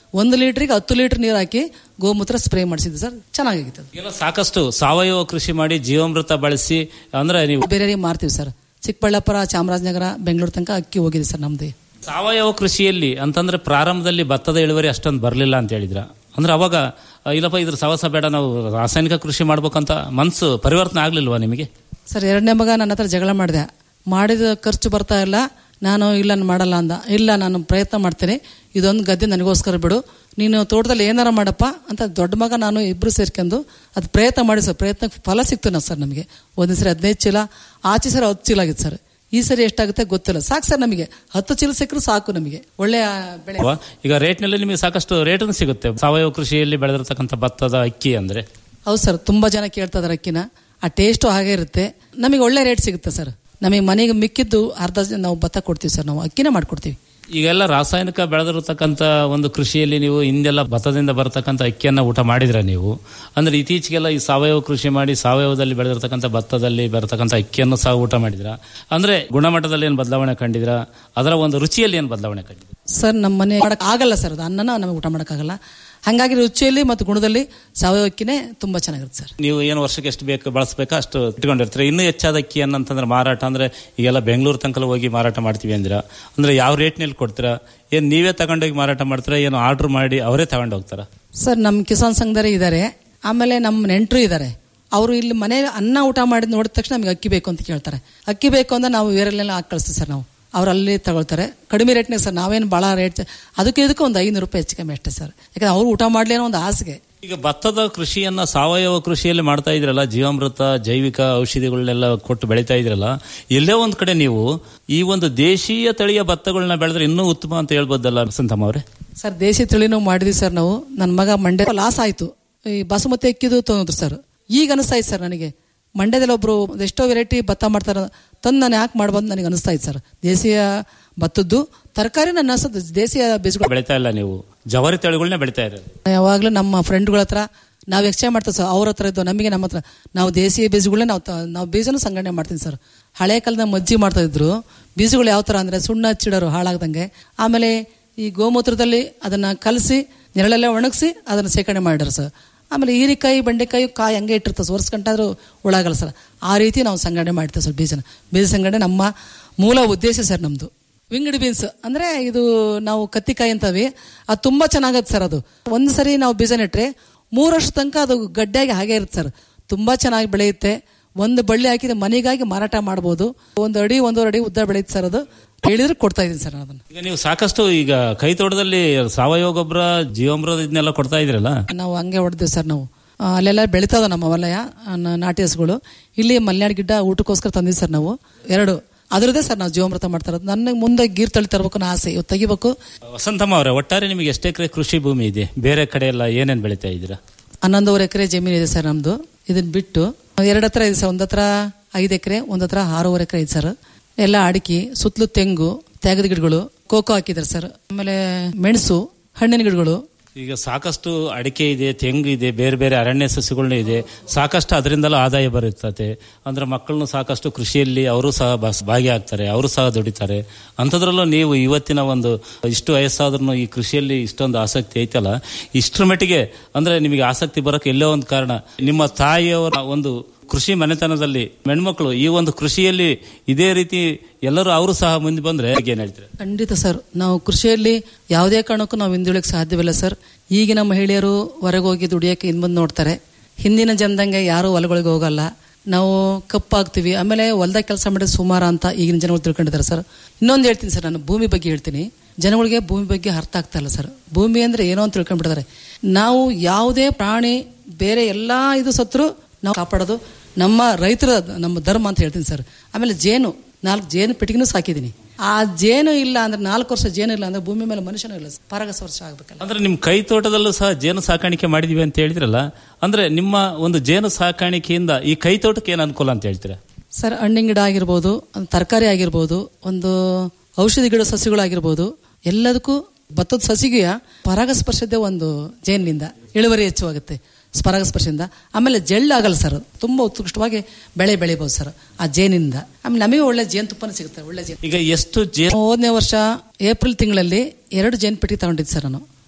ಒಂದು ಲೀಟ್ರಿಗೆ ಹತ್ತು ಲೀಟರ್ ನೀರು ಹಾಕಿ ಗೋಮೂತ್ರ ಸ್ಪ್ರೇ ಮಾಡಿಸಿದ್ವಿ ಸರ್ ಚೆನ್ನಾಗಿತ್ತು ಅದು. ಎಲ್ಲ ಸಾಕಷ್ಟು ಸಾವಯವ ಕೃಷಿ ಮಾಡಿ ಜೀವಾಮೃತ ಬಳಸಿ ಅಂದ್ರೆ ನೀವು ಬೇರೆ ಮಾರ್ತೀವಿ ಸರ್ ಚಿಕ್ಕಬಳ್ಳಾಪುರ ಚಾಮರಾಜನಗರ ಬೆಂಗಳೂರು ತನಕ ಅಕ್ಕಿ ಹೋಗಿದೆ ಸರ್ ನಮ್ದು ಸಾವಯವ ಕೃಷಿಯಲ್ಲಿ ಅಂತಂದ್ರೆ ಪ್ರಾರಂಭದಲ್ಲಿ ಭತ್ತದ ಇಳುವರಿ ಅಷ್ಟೊಂದು ಬರಲಿಲ್ಲ ಅಂತ ಹೇಳಿದ್ರ ಅಂದ್ರೆ ಅವಾಗ ಆ, ಇಲ್ಲಪ್ಪ ಇದ್ರ ಸವಸ ಬೇಡ ನಾವು ರಾಸಾಯನಿಕ ಕೃಷಿ ಮಾಡ್ಬೇಕಂತ ಮನ್ಸು ಪರಿವರ್ತನೆ ಆಗ್ಲಿಲ್ವಾ ನಿಮಗೆ ಸರ್ ಎರಡನೇ ಮಗ ನನ್ನ ಹತ್ರ ಜಗಳ ಮಾಡಿದೆ ಮಾಡಿದ ಖರ್ಚು ಬರ್ತಾ ಇಲ್ಲ ನಾನು ಇಲ್ಲ ನಾನು ಮಾಡಲ್ಲ ಅಂದ ಇಲ್ಲ ನಾನು ಪ್ರಯತ್ನ ಮಾಡ್ತೀನಿ ಇದೊಂದು ಗದ್ದೆ ನನಗೋಸ್ಕರ ಬಿಡು ನೀನು ತೋಟದಲ್ಲಿ ಏನಾರ ಮಾಡಪ್ಪ ಅಂತ ದೊಡ್ಡ ಮಗ ನಾನು ಇಬ್ರು ಸೇರ್ಕೊಂಡು ಅದು ಪ್ರಯತ್ನ ಮಾಡಿ ಸರ್ ಪ್ರಯತ್ನಕ್ಕೆ ಫಲ ಸಿಕ್ತು ನಾ ಸರ್ ನಮಗೆ ಒಂದೇ ಸರಿ ಹದಿನೈದು ಚೀಲ ಆಚೆ ಸರಿ ಹತ್ತು ಚೀಲ ಆಗಿತ್ತು ಸರ್ ಈ ಸರಿ ಎಷ್ಟಾಗುತ್ತೆ ಗೊತ್ತಿಲ್ಲ ಸಾಕು ಸರ್ ನಮಗೆ ಹತ್ತು ಚೀಲ ಸಿಕ್ಕರು ಸಾಕು ನಮಗೆ ಒಳ್ಳೆಯ ಬೆಳೆ ಅಲ್ವಾ? ಈಗ ರೇಟ್ನಲ್ಲಿ ನಿಮಗೆ ಸಾಕಷ್ಟು ರೇಟನ್ನು ಸಿಗುತ್ತೆ ಸಾವಯವ ಕೃಷಿಯಲ್ಲಿ ಬೆಳೆದಿರ್ತಕ್ಕಂಥ ಭತ್ತದ ಅಕ್ಕಿ ಅಂದ್ರೆ ಹೌದು ಸರ್ ತುಂಬಾ ಜನ ಕೇಳ್ತಾ ಇದಾರೆ ಅಕ್ಕಿನ ಆ ಟೇಸ್ಟು ಹಾಗೆ ಇರುತ್ತೆ ನಮಗೆ ಒಳ್ಳೆ ರೇಟ್ ಸಿಗುತ್ತೆ ಸರ್ ನಮಗೆ ಮನೆಗೆ ಮಿಕ್ಕಿದ್ದು ಅರ್ಧ ಜನ ನಾವು ಭತ್ತ ಕೊಡ್ತೀವಿ ಸರ್ ನಾವು ಅಕ್ಕಿನೇ ಮಾಡ್ಕೊಡ್ತೀವಿ ಈಗೆಲ್ಲ ರಾಸಾಯನಿಕ ಬೆಳೆದಿರತಕ್ಕಂಥ ಒಂದು ಕೃಷಿಯಲ್ಲಿ ನೀವು ಹಿಂದೆಲ್ಲ ಭತ್ತದಿಂದ ಬರತಕ್ಕಂಥ ಅಕ್ಕಿಯನ್ನ ಊಟ ಮಾಡಿದ್ರ ನೀವು ಅಂದ್ರೆ ಇತ್ತೀಚೆಗೆಲ್ಲ ಈ ಸಾವಯವ ಕೃಷಿ ಮಾಡಿ ಸಾವಯವದಲ್ಲಿ ಬೆಳೆದಿರ್ತಕ್ಕಂಥ ಭತ್ತದಲ್ಲಿ ಬರತಕ್ಕಂಥ ಅಕ್ಕಿಯನ್ನು ಸಹ ಊಟ ಮಾಡಿದ್ರ ಅಂದ್ರೆ ಗುಣಮಟ್ಟದಲ್ಲಿ ಏನು ಬದಲಾವಣೆ ಕಂಡಿದ್ರ ಅದರ ಒಂದು ರುಚಿಯಲ್ಲಿ ಏನು ಬದಲಾವಣೆ ಕಂಡಿದ್ರ ಸರ್ ನಮ್ಮ ಮನೆ ಮಾಡಕ್ ಆಗಲ್ಲ ಸರ್ ಅದು ಅನ್ನನ ನಮಗೆ ಊಟ ಮಾಡೋಕ್ಕಾಗಲ್ಲ ಹಾಗಾಗಿ ರುಚಿಯಲ್ಲಿ ಮತ್ತು ಗುಣದಲ್ಲಿ ಸಾವಯವ ಅಕ್ಕಿನೇ ತುಂಬಾ ಚೆನ್ನಾಗಿರುತ್ತೆ ಸರ್ ನೀವು ಏನು ವರ್ಷಕ್ಕೆ ಎಷ್ಟು ಬೇಕು ಬಳಸಬೇಕಾ ಅಷ್ಟು ಇಟ್ಕೊಂಡಿರ್ತೀರಿ ಇನ್ನೂ ಹೆಚ್ಚಾದ ಅಕ್ಕಿ ಅನ್ನಂತಂದ್ರೆ ಮಾರಾಟ ಅಂದ್ರೆ ಈಗೆಲ್ಲ ಬೆಂಗಳೂರು ತನಕ ಹೋಗಿ ಮಾರಾಟ ಮಾಡ್ತೀವಿ ಅಂದಿರ ಅಂದ್ರೆ ಯಾವ ರೇಟ್ನಲ್ಲಿ ಕೊಡ್ತೀರಾ ಏನ್ ನೀವೇ ತಗೊಂಡೋಗಿ ಮಾರಾಟ ಮಾಡ್ತೀರಾ ಏನು ಆರ್ಡರ್ ಮಾಡಿ ಅವರೇ ತಗೊಂಡು ಹೋಗ್ತಾರಾ ಸರ್ ನಮ್ಮ ಕಿಸಾನ್ ಸಂಘದವರೇ ಇದ್ದಾರೆ ಆಮೇಲೆ ನಮ್ಮ ನೆಂಟರು ಇದ್ದಾರೆ ಅವರು ಇಲ್ಲಿ ಮನೆ ಅನ್ನ ಊಟ ಮಾಡಿದ್ ನೋಡಿದ ತಕ್ಷಣ ನಮಗೆ ಅಕ್ಕಿ ಬೇಕು ಅಂತ ಕೇಳ್ತಾರೆ ಅಕ್ಕಿ ಬೇಕು ಅಂದ್ರೆ ನಾವು ಬೇರೆಲ್ಲ ಹಾಕಿ ಕಳಿಸ್ತೀವಿ ಸರ್ ನಾವು ಅವ್ರು ಅಲ್ಲಿ ತಗೊಳ್ತಾರೆ ಕಡಿಮೆ ರೇಟ್ನಾಗ ಸರ್ ನಾವೇನು ಭಾಳ ರೇಟ್ ಅದಕ್ಕೆ ಇದಕ್ಕೆ ಒಂದು ಐನೂರು ರೂಪಾಯಿ ಹೆಚ್ಚು ಕಮ್ಮಿ ಅಷ್ಟೇ ಸರ್ ಯಾಕಂದ್ರೆ ಅವ್ರು ಊಟ ಮಾಡಲಿ ಅನ್ನೋ ಒಂದು ಆಸೆಗೆ ಈಗ ಭತ್ತದ ಕೃಷಿಯನ್ನ ಸಾವಯವ ಕೃಷಿಯಲ್ಲಿ ಮಾಡ್ತಾ ಇದ್ರಲ್ಲ ಜೀವಾಮೃತ ಜೈವಿಕ ಔಷಧಿಗಳನ್ನೆಲ್ಲ ಕೊಟ್ಟು ಬೆಳೀತಾ ಇದ್ರಲ್ಲ ಎಲ್ಲೇ ಒಂದ್ ಕಡೆ ನೀವು ಈ ಒಂದು ದೇಶೀಯ ತಳಿಯ ಭತ್ತಗಳನ್ನ ಬೆಳೆದ್ರೆ ಇನ್ನೂ ಉತ್ತಮ ಅಂತ ಹೇಳ್ಬೋದಲ್ಲ ಸಂತಮ್ಮ ಅವರೇ ಸರ್ ದೇಶಿ ತಿಳಿನೂ ಮಾಡಿದ್ವಿ ಸರ್ ನಾವು ನನ್ನ ಮಗ ಮಂಡ್ಯ ಲಾಸ್ ಆಯಿತು ಈ ಬಾಸುಮತಿ ಅಕ್ಕಿದು ತಂದ್ರು ಸರ್ ಈಗ ಅನಿಸ್ತಾ ಇತ್ತು ಸರ್ ನನಗೆ ಮಂಡ್ಯದಲ್ಲಿ ಒಬ್ರು ಎಷ್ಟೋ ವೆರೈಟಿ ಭತ್ತ ಮಾಡ್ತಾರೆ ತಂದು ನಾನು ಯಾಕೆ ಮಾಡ್ಬೋದು ನನಗೆ ಅನಿಸ್ತಾ ಇತ್ತು ಸರ್ ದೇಶೀಯ ಭತ್ತದ್ದು ತರಕಾರಿ ನನ್ನ ಅನ್ಸುತ್ತೆ ದೇಶೀಯ ಬೀಜಗಳು ಬೆಳೀತಾ ಇಲ್ಲ ನೀವು ಜವಾರಿ ತಳಿಗಳನ್ನ ಬೆಳೀತಾ ಇರೋದು ಯಾವಾಗಲೂ ನಮ್ಮ ಫ್ರೆಂಡ್ಗಳ ಹತ್ರ ನಾವು ಎಕ್ಸ್ಚೇಂಜ್ ಮಾಡ್ತೀವಿ ಸರ್ ಅವ್ರ ಹತ್ರ ಇದ್ದು ನಮಗೆ ನಮ್ಮ ಹತ್ರ ನಾವು ದೇಶೀಯ ಬೀಜಗಳನ್ನ ನಾವು ತ- ನಾವು ಬೀಜನೂ ಸಂಗ್ರಹಣೆ ಮಾಡ್ತೀವಿ ಸರ್ ಹಳೆ ಕಾಲದ ಮಜ್ಜಿ ಮಾಡ್ತಾ ಇದ್ರು ಬೀಜಗಳು ಯಾವ ಥರ ಅಂದರೆ ಸುಣ್ಣ ಹಚ್ಚಿಡೋರು ಹಾಳಾಗ್ದಂಗೆ ಆಮೇಲೆ ಈ ಗೋಮೂತ್ರದಲ್ಲಿ ಅದನ್ನು ಕಲಸಿ ನೆರಳಲ್ಲೇ ಒಣಗಿಸಿ ಅದನ್ನು ಶೇಖರಣೆ ಮಾಡಿದ್ರು ಸರ್ ಆಮೇಲೆ ಹೀರಿಕಾಯಿ ಬೆಂಡೆಕಾಯಿ ಕಾಯಿ ಹಂಗೆ ಇಟ್ಟಿರ್ತದೆ ಸರ್ ವರ್ಷಗಂಟಾದ್ರೂ ಉಳಾಗಲ್ಲ ಸರ್ ಆ ರೀತಿ ನಾವು ಸಂಗ್ರಹಣೆ ಮಾಡ್ತೀವಿ ಸರ್ ಬೀಜನ ಬೀಜ ಸಂಗ್ರಹಣೆ ನಮ್ಮ ಮೂಲ ಉದ್ದೇಶ ಸರ್ ನಮ್ಮದು ವಿಂಗಡ್ ಬೀನ್ಸ್ ಅಂದ್ರೆ ಇದು ನಾವು ಕತ್ತಿಕಾಯಿ ಅಂತವಿ ಅದು ತುಂಬಾ ಚೆನ್ನಾಗತ್ತೆ ಸರ್ ಅದು ಒಂದು ಸರಿ ನಾವು ಬೀಜ ನೆಟ್ರೆ ಮೂರು ವರ್ಷ ತನಕ ಅದು ಗಡ್ಡೆಯಾಗಿ ಹಾಗೆ ಇರುತ್ತೆ ಸರ್ ತುಂಬಾ ಚೆನ್ನಾಗಿ ಬೆಳೆಯುತ್ತೆ ಒಂದು ಬಳ್ಳಿ ಹಾಕಿದ್ರೆ ಮನೆಗಾಗಿ ಮಾರಾಟ ಮಾಡ್ಬೋದು ಒಂದು ಅಡಿ ಒಂದೂವರೆ ಅಡಿ ಉದ್ದ ಬೆಳೆಯುತ್ತೆ ಸರ್ ಅದು ಹೇಳಿದ್ರೆ ಕೊಡ್ತಾ ಇದ್ದೀನಿ ಸರ್ ನಾನು ಅದನ್ನ ಈಗ ನೀವು ಸಾಕಷ್ಟು ಈಗ ಕೈ ತೋಟದಲ್ಲಿ ಸಾವಯವ ಗೊಬ್ಬರ ಜೀವಾಮೃತ ಇದನ್ನೆಲ್ಲ ಕೊಡ್ತಾ ಇದ್ರಲ್ಲ ನಾವು ಹಂಗೆ ಹೊಡೆದ್ವಿ ಸರ್ ನಾವು ಆ, ಅಲ್ಲೆಲ್ಲ ಬೆಳೀತದ ನಮ್ಮ ವಲಯ ಆ, ನ- ನಾಟಿ ಹಸುಗಳು ಇಲ್ಲಿ ಮಲ್ನಾಡ್ ಗಿಡ್ಡ ಊಟಕ್ಕೋಸ್ಕರ ತಂದಿವಿ ಸರ್ ನಾವು ಎರಡು ಅದರದೇ ಸರ್ ನಾವು ಜೀವಾಮೃತ ಮಾಡ್ತಾ ಇರೋದು ನನಗೆ ಮುಂದೆ ಗೀರ್ ತಳಿ ತರಬೇಕು ಅನ್ನೋ ಆಸೆ ಇವತ್ತು ತೆಗಿಬೇಕು ವಸಂತಮ್ಮ ಅವರೇ ಒಟ್ಟಾರೆ ನಿಮಗೆ ಎಷ್ಟು ಎಕರೆ ಕೃಷಿ ಭೂಮಿ ಇದೆ ಬೇರೆ ಕಡೆ ಎಲ್ಲ ಏನೇನ್ ಬೆಳೀತಾ ಇದ್ದೀರಾ ಹನ್ನೊಂದುವರೆ ಎಕರೆ ಜಮೀನು ಇದೆ ಸರ್ ನಮ್ದು ಇದನ್ನ ಬಿಟ್ಟು ಎರಡು ಹತ್ರ ಇದೆ ಸರ್ ಒಂದ್ ಹತ್ರ ಐದು ಎಕರೆ ಒಂದ್ ಹತ್ರ ಆರೂವರೆ ಎಕರೆ ಇದೆ ಸರ್ ಎಲ್ಲ ಅಡಿಕೆ ಸುತ್ತಲೂ ತೆಂಗು ತ್ಯಾಗದ ಗಿಡಗಳು ಕೋಕೋ ಹಾಕಿದ್ದಾರೆ ಸರ್ ಆಮೇಲೆ ಮೆಣಸು ಹಣ್ಣಿನ ಗಿಡಗಳು ಈಗ ಸಾಕಷ್ಟು ಅಡಿಕೆ ಇದೆ ತೆಂಗು ಇದೆ ಬೇರೆ ಬೇರೆ ಅರಣ್ಯ ಸಸ್ಯಗಳನ್ನ ಇದೆ ಸಾಕಷ್ಟು ಅದರಿಂದಲೂ ಆದಾಯ ಬರುತ್ತದೆ ಅಂದ್ರೆ ಮಕ್ಕಳನ್ನು ಸಾಕಷ್ಟು ಕೃಷಿಯಲ್ಲಿ ಅವರು ಸಹ ಬಸ್- ಭಾಗಿಯಾಗ್ತಾರೆ ಅವರು ಸಹ ದುಡಿತಾರೆ ಅಂಥದ್ರಲ್ಲೂ ನೀವು ಇವತ್ತಿನ ಒಂದು ಇಷ್ಟು ವಯಸ್ಸಾದ್ರೂ ಈ ಕೃಷಿಯಲ್ಲಿ ಇಷ್ಟೊಂದು ಆಸಕ್ತಿ ಐತಲ್ಲ ಇಷ್ಟರ ಮಟ್ಟಿಗೆ ಅಂದ್ರೆ ನಿಮಗೆ ಆಸಕ್ತಿ ಬರೋಕೆ ಎಲ್ಲೋ ಒಂದು ಕಾರಣ ನಿಮ್ಮ ತಾಯಿಯವರ ಒಂದು ಕೃಷಿ ಮನೆತನದಲ್ಲಿ ಹೆಣ್ಮಕ್ಳು ಈ ಒಂದು ಕೃಷಿಯಲ್ಲಿ ಇದೇ ರೀತಿ ಎಲ್ಲರೂ ಅವರು ಸಹ ಮುಂದೆ ಬಂದ್ರೆ ಏನ್ ಹೇಳ್ತಾರೆ ಖಂಡಿತ ಸರ್ ನಾವು ಕೃಷಿಯಲ್ಲಿ ಯಾವುದೇ ಕಾರಣಕ್ಕೂ ನಾವು ಹಿಂದುಳಿಯಕ್ಕೆ ಸಾಧ್ಯವಿಲ್ಲ ಸರ್ ಈಗಿನ ಮಹಿಳೆಯರು ಹೊರಗೆ ಹೋಗಿ ದುಡಿಯೋಕೆ ಹಿಂದೆ ನೋಡ್ತಾರೆ ಹಿಂದಿನ ಜನದಂಗೆ ಯಾರು ಹೊಲಗಳಿಗೆ ಹೋಗಲ್ಲ ನಾವು ಕಪ್ಪಾಗ್ತೀವಿ ಆಮೇಲೆ ಹೊಲ್ದಾಗ ಕೆಲಸ ಮಾಡಿದ ಸುಮಾರು ಅಂತ ಈಗಿನ ಜನಗಳು ತಿಳ್ಕೊಂಡಿದ್ದಾರೆ ಸರ್ ಇನ್ನೊಂದು ಹೇಳ್ತೀನಿ ಸರ್ ನಾನು ಭೂಮಿ ಬಗ್ಗೆ ಹೇಳ್ತೀನಿ ಜನಗಳಿಗೆ ಭೂಮಿ ಬಗ್ಗೆ ಅರ್ಥ ಆಗ್ತಾ ಇಲ್ಲ ಸರ್ ಭೂಮಿ ಅಂದ್ರೆ ಏನೋ ಅಂತ ತಿಳ್ಕೊಂಡ್ಬಿಡ್ತಾರೆ ನಾವು ಯಾವುದೇ ಪ್ರಾಣಿ ಬೇರೆ ಎಲ್ಲಾ ಇದು ಸತ್ರು ನಾವು ಕಾಪಾಡೋದು ನಮ್ಮ ರೈತರ ನಮ್ಮ ಧರ್ಮ ಅಂತ ಹೇಳ್ತೀನಿ ಸರ್ ಆಮೇಲೆ ಜೇನು ನಾಲ್ಕು ಜೇನು ಪೆಟ್ಟಿಗೆನೂ ಸಾಕಿದ್ದೀನಿ ಆ ಜೇನು ಇಲ್ಲ ಅಂದ್ರೆ ನಾಲ್ಕು ವರ್ಷ ಜೇನು ಇಲ್ಲ ಅಂದ್ರೆ ಭೂಮಿ ಮೇಲೆ ಮನುಷ್ಯನೂ ಇಲ್ಲ ಸರ್ ಪರಾಗಸ ವರ್ಷ ಆಗ್ಬೇಕಲ್ಲ ಅಂದ್ರೆ ನಿಮ್ ಕೈ ತೋಟದಲ್ಲೂ ಸಹ ಜೇನು ಸಾಕಾಣಿಕೆ ಮಾಡಿದೀವಿ ಅಂತ ಹೇಳಿದ್ರಲ್ಲ ಅಂದ್ರೆ ನಿಮ್ಮ ಒಂದು ಜೇನು ಸಾಕಾಣಿಕೆಯಿಂದ ಈ ಕೈ ತೋಟಕ್ಕೆ ಏನ್ ಅನುಕೂಲ ಅಂತ ಹೇಳ್ತೀರಾ ಸರ್ ಹಣ್ಣಿನ ಗಿಡ ಆಗಿರ್ಬೋದು ಒಂದು ತರಕಾರಿ ಆಗಿರ್ಬೋದು ಒಂದು ಔಷಧಿ ಗಿಡ ಸಸಿಗಳಾಗಿರ್ಬೋದು ಎಲ್ಲದಕ್ಕೂ ಭತ್ತದ ಸಸಿಗೆ ಪರಾಗಸ್ಪರ್ಶದ್ದೇ ಒಂದು ಜೇನಿನಿಂದ ಇಳುವರಿ ಹೆಚ್ಚುವಾಗುತ್ತೆ ಪರಾಗಸ್ಪರ್ಶದಿಂದ ಆಮೇಲೆ ಜೆಳ್ಳು ಆಗಲ್ಲ ಸರ್ ಅದು. ತುಂಬಾ ಉತ್ಕೃಷ್ಟವಾಗಿ ಬೆಳೆ ಬೆಳಿಬೋದು ಸರ್ ಆ ಜೇನಿಂದ ಆಮೇಲೆ ನಮಗೆ ಒಳ್ಳೆ ಜೇನುತುಪ್ಪನ ಸಿಗುತ್ತೆ ಒಳ್ಳೆ ಜೇನು ಈಗ ಎಷ್ಟು ಜೇನು ಹೋದನೇ ವರ್ಷ ಏಪ್ರಿಲ್ ತಿಂಗಳಲ್ಲಿ ಎರಡು ಜೇನು ಪೆಟ್ಟಿಗೆ ತಗೊಂಡಿದ್ದು ಸರ್ ನಾನು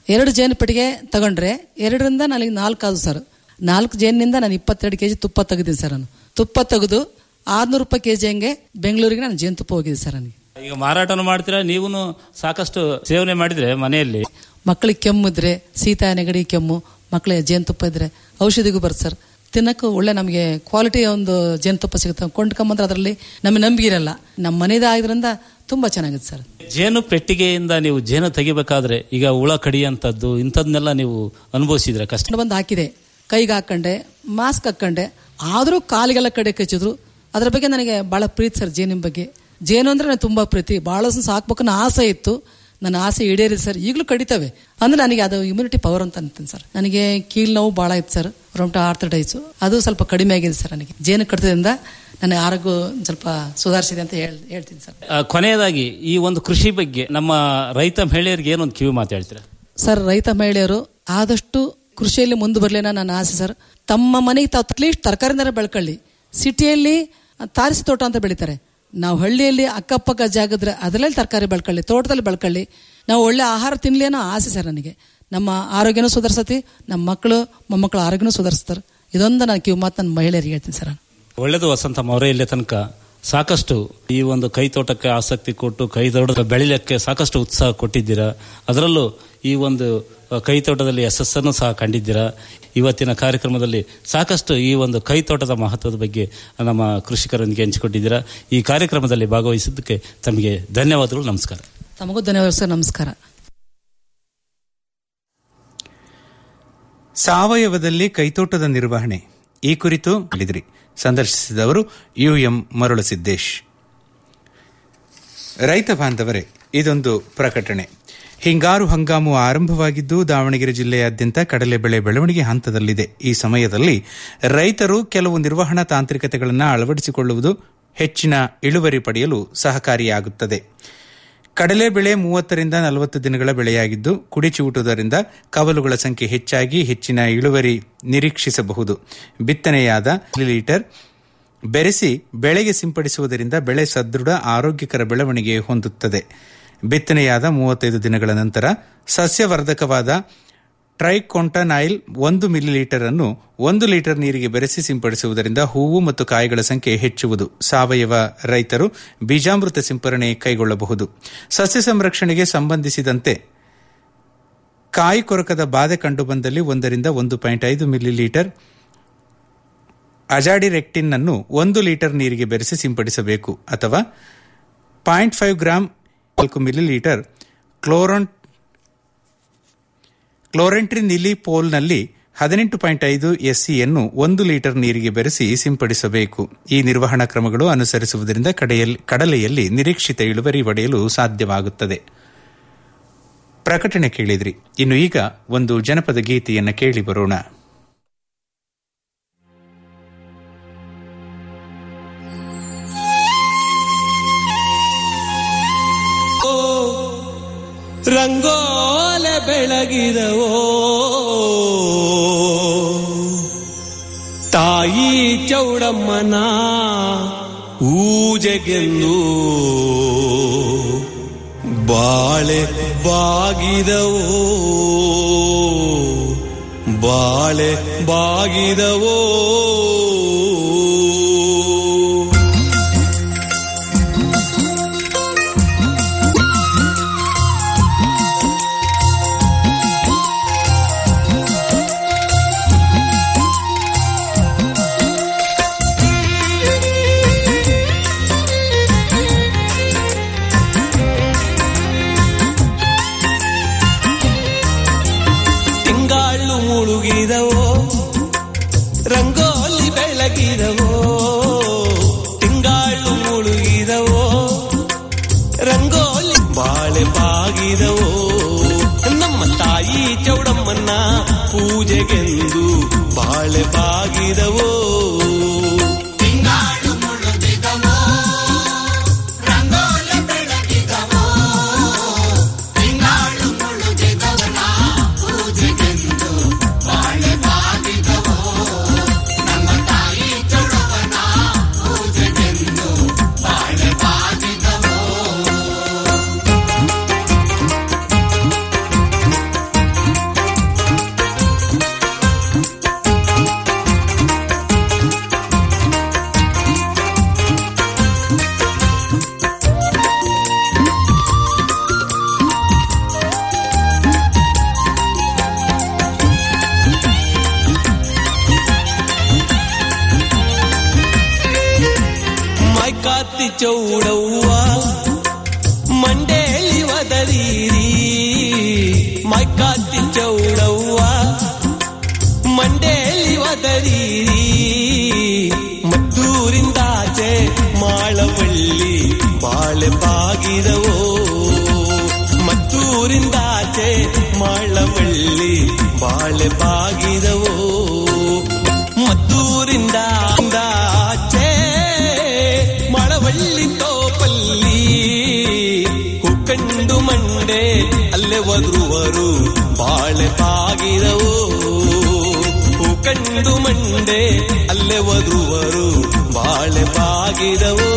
ಎರಡು ಜೇನು ಪೆಟ್ಟಿಗೆ ತಗೊಂಡ್ರೆ ಎರಡರಿಂದ ನನಗೆ ನಾಲ್ಕು ಆದು ಸರ್ ನಾಲ್ಕು ಜೇನಿನಿಂದ ನಾನು ಇಪ್ಪತ್ತೆರಡು ಕೆಜಿ ತುಪ್ಪ ತೆಗೆದಿದ್ದೀನಿ ಸರ್ ನಾನು ತುಪ್ಪ ತೆಗೆದು ಆರ್ನೂರು ರೂಪಾಯಿ ಕೆಜಿ ಹಂಗೆ ಬೆಂಗಳೂರಿಗೆ ನಾನು ಜೇನುತುಪ್ಪ ಹೋಗಿದೆ ಸರ್ ನನಗೆ ಈಗ ಮಾರಾಟನೂ ಮಾಡ್ತೀರಾ ನೀವು ಸಾಕಷ್ಟು ಸೇವನೆ ಮಾಡಿದ್ರೆ ಮನೆಯಲ್ಲಿ ಮಕ್ಕಳಿಗೆ ಕೆಮ್ಮಿದ್ರೆ ಶೀತ ನೆಗಡಿ ಕೆಮ್ಮು ಮಕ್ಕಳಿಗೆ ಜೇನುತುಪ್ಪ ಇದ್ರೆ ಔಷಧಿಗೂ ಬರುತ್ತೆ ಸರ್ ತಿನ್ನಕ್ಕೂ ಒಳ್ಳೆ ನಮಗೆ ಕ್ವಾಲಿಟಿಯ ಒಂದು ಜೇನುತುಪ್ಪ ಸಿಗುತ್ತೆ ಕೊಂಡ್ಕೊಂಬಂದ್ರೆ ಅದರಲ್ಲಿ ನಮಗೆ ನಂಬಿಕೆ ಇರಲ್ಲ ನಮ್ಮ ಮನೆದಾಗಿದ್ರಿಂದ ತುಂಬ ಚೆನ್ನಾಗಿದೆ ಸರ್ ಜೇನು ಪೆಟ್ಟಿಗೆಯಿಂದ ನೀವು ಜೇನು ತೆಗಿಬೇಕಾದ್ರೆ ಈಗ ಹುಳ ಕಡಿಯಂಥದ್ದು ಇಂಥದ್ನೆಲ್ಲ ನೀವು ಅನುಭವಿಸಿದ್ರೆ ಕಷ್ಟ ಬಂದು ಹಾಕಿದೆ ಕೈಗೆ ಹಾಕೊಂಡೆ ಮಾಸ್ಕ್ ಹಾಕೊಂಡೆ ಆದರೂ ಕಾಲಿಗೆಲ್ಲ ಕಡೆ ಕಚ್ಚಿದ್ರು ಅದ್ರ ಬಗ್ಗೆ ನನಗೆ ಭಾಳ ಪ್ರೀತಿ ಸರ್ ಜೇನಿನ ಬಗ್ಗೆ ಜೇನು ಅಂದ್ರೆ ನನಗೆ ತುಂಬ ಪ್ರೀತಿ ಭಾಳ ದಿವಸ ಸಾಕ್ಬೇಕು ಅನ್ನೋ ಆಸೆ ಇತ್ತು ನನ್ನ ಆಸೆ ಈಡೇರಿದೆ ಸರ್ ಈಗಲೂ ಕಡಿತವೆ ಅಂದ್ರೆ ನನಗೆ ಅದು ಇಮ್ಯುನಿಟಿ ಪವರ್ ಅಂತ ಅಂತೀನಿ ಸರ್ ನನಗೆ ಕೀಲ್ ನೋವು ಭಾಳ ಇತ್ತು ಸರ್ ರೊಮಟ ಆರ್ಥಡೈಸು ಅದು ಸ್ವಲ್ಪ ಕಡಿಮೆ ಆಗಿದೆ ಸರ್ ನನಗೆ ಜೇನು ಕಡಿತದಿಂದ ನನ್ನ ಆರೋಗ್ಯ ಒಂದ್ ಸ್ವಲ್ಪ ಸುಧಾರಿಸಿದೆ ಅಂತ ಹೇಳ್ ಹೇಳ್ತೀನಿ ಸರ್ ಆ, ಕೊನೆಯದಾಗಿ ಈ ಒಂದು ಕೃಷಿ ಬಗ್ಗೆ ನಮ್ಮ ರೈತ ಮಹಿಳೆಯರಿಗೆ ಏನೊಂದು ಕಿವಿ ಮಾತು ಹೇಳ್ತೀರಾ ಸರ್ ರೈತ ಮಹಿಳೆಯರು ಆದಷ್ಟು ಕೃಷಿಯಲ್ಲಿ ಮುಂದೆ ಬರಲಿ ನನ್ನ ಆಸೆ ಸರ್ ತಮ್ಮ ಮನೆಗೆ ತಾವು ಅಟ್ಲೀಸ್ಟ್ ತರಕಾರಿನಾರ ಬೆಳ್ಕೊಳ್ಳಿ ಸಿಟಿಯಲ್ಲಿ ತಾರಸಿ ತೋಟ ಅಂತ ಬೆಳಿತಾರೆ ನಾವು ಹಳ್ಳಿಯಲ್ಲಿ ಅಕ್ಕಪಕ್ಕ ಜಾಗದ್ರೆ ಅದರಲ್ಲಿ ತರಕಾರಿ ಬೆಳ್ಕೊಳ್ಳಿ ತೋಟದಲ್ಲಿ ಬೆಳ್ಕೊಳ್ಳಿ ನಾವು ಒಳ್ಳೆ ಆಹಾರ ತಿನ್ಲಿ ಅನ್ನೋ ಆಸೆ ಸರ್ ನನಗೆ ನಮ್ಮ ಆರೋಗ್ಯನೂ ಸುಧಾರಿಸತಿ ನಮ್ಮ ಮಕ್ಕಳು ಮೊಮ್ಮಕ್ಕಳ ಆರೋಗ್ಯನೂ ಸುಧಾರಿಸ್ತಾರೆ ಇದೊಂದು ನಾನು ಕಿವಿ ಮಾತು ನನ್ನ ಮಹಿಳೆಯರಿಗೆ ಹೇಳ್ತೀನಿ ಸರ್ ಒಳ್ಳೆದು ವಸಂತಮ್ಮ ಅವರೇ ಇಲ್ಲೇ ತನಕ ಸಾಕಷ್ಟು ಈ ಒಂದು ಕೈ ತೋಟಕ್ಕೆ ಆಸಕ್ತಿ ಕೊಟ್ಟು ಕೈ ತೋಟ ಬೆಳಿಲಿಕ್ಕೆ ಸಾಕಷ್ಟು ಉತ್ಸಾಹ ಕೊಟ್ಟಿದ್ದೀರಾ ಅದರಲ್ಲೂ ಈ ಒಂದು ಅ, ಕೈ ತೋಟದಲ್ಲಿ ಯಶಸ್ಸನ್ನು ಸಹ ಕಂಡಿದ್ದೀರಾ ಇವತ್ತಿನ ಕಾರ್ಯಕ್ರಮದಲ್ಲಿ ಸಾಕಷ್ಟು ಈ ಒಂದು ಕೈ ತೋಟದ ಮಹತ್ವದ ಬಗ್ಗೆ ನಮ್ಮ ಕೃಷಿಕರೊಂದಿಗೆ ಹಂಚಿಕೊಂಡಿದ್ದೀರಾ ಈ ಕಾರ್ಯಕ್ರಮದಲ್ಲಿ ಭಾಗವಹಿಸಿದ್ದಕ್ಕೆ ತಮಗೆ ಧನ್ಯವಾದಗಳು ನಮಸ್ಕಾರ ತಮಗೂ ಧನ್ಯವಾದ ಸರ್ ನಮಸ್ಕಾರ ಸಾವಯವದಲ್ಲಿ ಕೈತೋಟದ ನಿರ್ವಹಣೆ ಈ ಕುರಿತು ಹೇಳಿದ್ರಿ ಸಂದರ್ಶಿಸಿದವರು ಯು ಎಂ ಮರುಳಸಿದ್ದೇಶ್ ರೈತ ಬಾಂಧವರೇ ಇದೊಂದು ಪ್ರಕಟಣೆ ಹಿಂಗಾರು ಹಂಗಾಮು ಆರಂಭವಾಗಿದ್ದು ದಾವಣಗೆರೆ ಜಿಲ್ಲೆಯಾದ್ಯಂತ ಕಡಲೆ ಬೆಳೆ ಬೆಳವಣಿಗೆ ಹಂತದಲ್ಲಿದೆ ಈ ಸಮಯದಲ್ಲಿ ರೈತರು ಕೆಲವು ನಿರ್ವಹಣಾ ತಾಂತ್ರಿಕತೆಗಳನ್ನು ಅಳವಡಿಸಿಕೊಳ್ಳುವುದು ಹೆಚ್ಚಿನ ಇಳುವರಿ ಪಡೆಯಲು ಸಹಕಾರಿಯಾಗುತ್ತದೆ ಕಡಲೆ ಬೆಳೆ ಮೂವತ್ತರಿಂದ ನಲವತ್ತು ದಿನಗಳ ಬೆಳೆಯಾಗಿದ್ದು ಕುಡಿಚೂಟುವುದರಿಂದ ಕವಲುಗಳ ಸಂಖ್ಯೆ ಹೆಚ್ಚಾಗಿ ಹೆಚ್ಚಿನ ಇಳುವರಿ ನಿರೀಕ್ಷಿಸಬಹುದು ಬಿತ್ತನೆಯಾದ ಲೀಟರ್ ಬೆರೆಸಿ ಬೆಳೆಗೆ ಸಿಂಪಡಿಸುವುದರಿಂದ ಬೆಳೆ ಸದೃಢ ಆರೋಗ್ಯಕರ ಬೆಳವಣಿಗೆ ಹೊಂದುತ್ತದೆ ಬಿತ್ತನೆಯಾದ ಮೂವತ್ತೈದು ದಿನಗಳ ನಂತರ ಸಸ್ಯವರ್ಧಕವಾದ ಟ್ರೈಕೊಂಟನಾಯಿಲ್ ಒಂದು ಮಿಲಿಲೀಟರ್ ಅನ್ನು ಒಂದು ಲೀಟರ್ ನೀರಿಗೆ ಬೆರೆಸಿ ಸಿಂಪಡಿಸುವುದರಿಂದ ಹೂವು ಮತ್ತು ಕಾಯಿಗಳ ಸಂಖ್ಯೆ ಹೆಚ್ಚುವುದು ಸಾವಯವ ರೈತರು ಬೀಜಾಮೃತ ಸಿಂಪರಣೆ ಕೈಗೊಳ್ಳಬಹುದು ಸಸ್ಯ ಸಂರಕ್ಷಣೆಗೆ ಸಂಬಂಧಿಸಿದಂತೆ ಕಾಯಿ ಕೊರಕದ ಬಾಧೆ ಕಂಡುಬಂದಲ್ಲಿ ಒಂದರಿಂದ ಒಂದು ಪಾಯಿಂಟ್ ಐದು ಮಿಲಿಲೀಟರ್ ಅಜಾಡಿರೆಕ್ಟಿನ್ ಅನ್ನು ಒಂದು ಲೀಟರ್ ನೀರಿಗೆ ಬೆರೆಸಿ ಸಿಂಪಡಿಸಬೇಕು ಅಥವಾ ಪಾಯಿಂಟ್ ಫೈವ್ ಗ್ರಾಂ ನಾಲ್ಕು ಮಿಲಿಲೀಟರ್ ಕ್ಲೋರಾನ್ ಕ್ಲೋರೆಂಟ್ರಿನಿಲಿ ಪೋಲ್ನಲ್ಲಿ ಹದಿನೆಂಟು ಪಾಯಿಂಟ್ ಐದು ಎಸ್ಸಿಯನ್ನು ಒಂದು ಲೀಟರ್ ನೀರಿಗೆ ಬೆರೆಸಿ ಸಿಂಪಡಿಸಬೇಕು ಈ ನಿರ್ವಹಣಾ ಕ್ರಮಗಳು ಅನುಸರಿಸುವುದರಿಂದ ಕಡೆಯಲ್ಲಿ ಕಡಲೆಯಲ್ಲಿ ನಿರೀಕ್ಷಿತ ಇಳುವರಿ ಪಡೆಯಲು ಸಾಧ್ಯವಾಗುತ್ತದೆ ಪ್ರಕಟಣೆ ಕೇಳಿದ್ರಿ ಇನ್ನು ಈಗ ಒಂದು ಜನಪದ ಗೀತೆಯನ್ನು ಕೇಳಿ ಬರೋಣ ರಂಗೋಲೆ ಬೆಳಗಿದವೋ ತಾಯಿ ಚೌಡಮ್ಮನ ಊಜೆಗೆಂದು ಬಾಳೆ ಬಾಗಿದವೋ ಬಾಳೆ ಬಾಗಿದವೋ ತಿಂಗಾಳು ಮುಳುಗಿದವೋ ರಂಗೋಲಿ ಬೆಳಗಿದವೋ ತಿಂಗಾಳು ಮುಳುಗಿದವೋ ರಂಗೋಲಿ ಬಾಳೆ ಬಾಗಿದವೋ ನಮ್ಮ ತಾಯಿ ಚೌಡಮ್ಮನ ಪೂಜೆಗೆಂದು ಬಾಳೆ ಬಾಗಿದವೋ ತಿಂಗಾಳು ಮುಳುಗಿದವೋ ರಂಗೋಲಿ ಬೆಳಗಿದವೋ ತಿಂಗಾಳು ಮುಳುಗಿದವನ ಪೂಜೆಗೆಂದು ಬಾಳೆ ಬಾಗಿದವೋ ನಮ್ಮ ತಾಯಿ ಚೌಡಮ್ಮನ ಪೂಜೆಗೆಂದು ಬಾಳೆ ಬಾಗಿದವೋ ಚೌಡವ್ವ ಮಂಡೇಲಿ ಒದರೀರಿ ಮೈಕಾತಿ ಚೌಡವ್ವ ಮಂಡೇಲಿ ಒದರೀರಿ ಮದ್ದೂರಿಂದಾಚೆ ಮಾಳವಳ್ಳಿ ಬಾಳೆ ಬಾಗಿದವೋ ಮದ್ದೂರಿಂದಾಚೆ ಮಾಳವಳ್ಳಿ ಬಾಳೆ ಬಾಗಿದವೋ ಮದ್ದೂರಿಂದ ಆಚೆ ಮಳವಳ್ಳಿ ತೋಪಲ್ಲಿ ಹುಕ್ಕಂಡು ಮಂಡೆ ಅಲ್ಲೇ ಒದ್ರುವರು ಬಾಳೆ ಬಾಗಿದವೋ ಹೂಕಂಡು ಮಂಡೆ ಅಲ್ಲೇ ಒದ್ರುವರು ಬಾಳೆ ಬಾಗಿದವೋ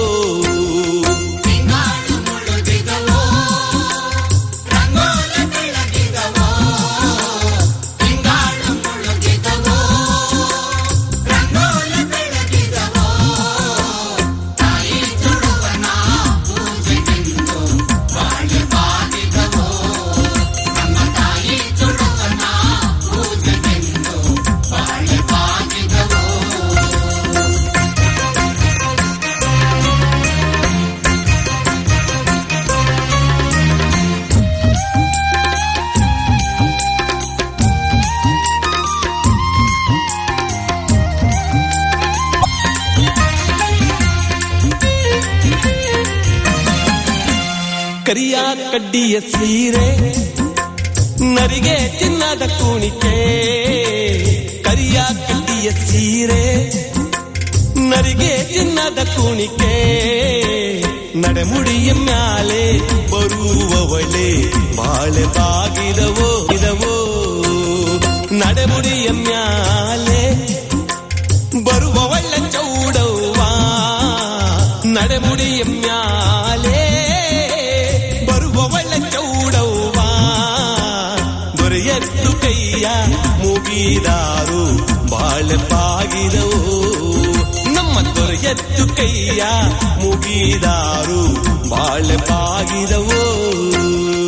ಕರಿಯ ಕಡ್ಡಿಯ ಸೀರೆ ನರಿಗೆ ಚಿನ್ನದ ಕುಣಿಕೆ ಕರಿಯ ಕಡ್ಡಿಯ ಸೀರೆ ನರಿಗೆ ಚಿನ್ನದ ಕುಣಿಕೆ ನಡೆಮುಡಿಯ ಮ್ಯಾಲೆ ಬರುವವಳೆ ಬಾಳೆ ಬಾಗಿದವೋ ಇದವೋ ನಡೆಮುಡಿಯ ಮ್ಯಾಲೆ ಬರುವವಳ ಚೌಡವ್ವ ನಡೆಮುಡಿಯ ಮ್ಯಾಲೆ ಬರುವವಳ ಚೌಡವ್ವ ದೊರೆಯತ್ತು ಕೈಯ ಮುಗಿದಾರು ಬಾಳೆ ಬಾಗಿದವು ನಮ್ಮ ದೊರೆಯತ್ತು ಕೈಯ ಮುಗಿದಾರು ಬಾಳೆ ಬಾಗಿದವು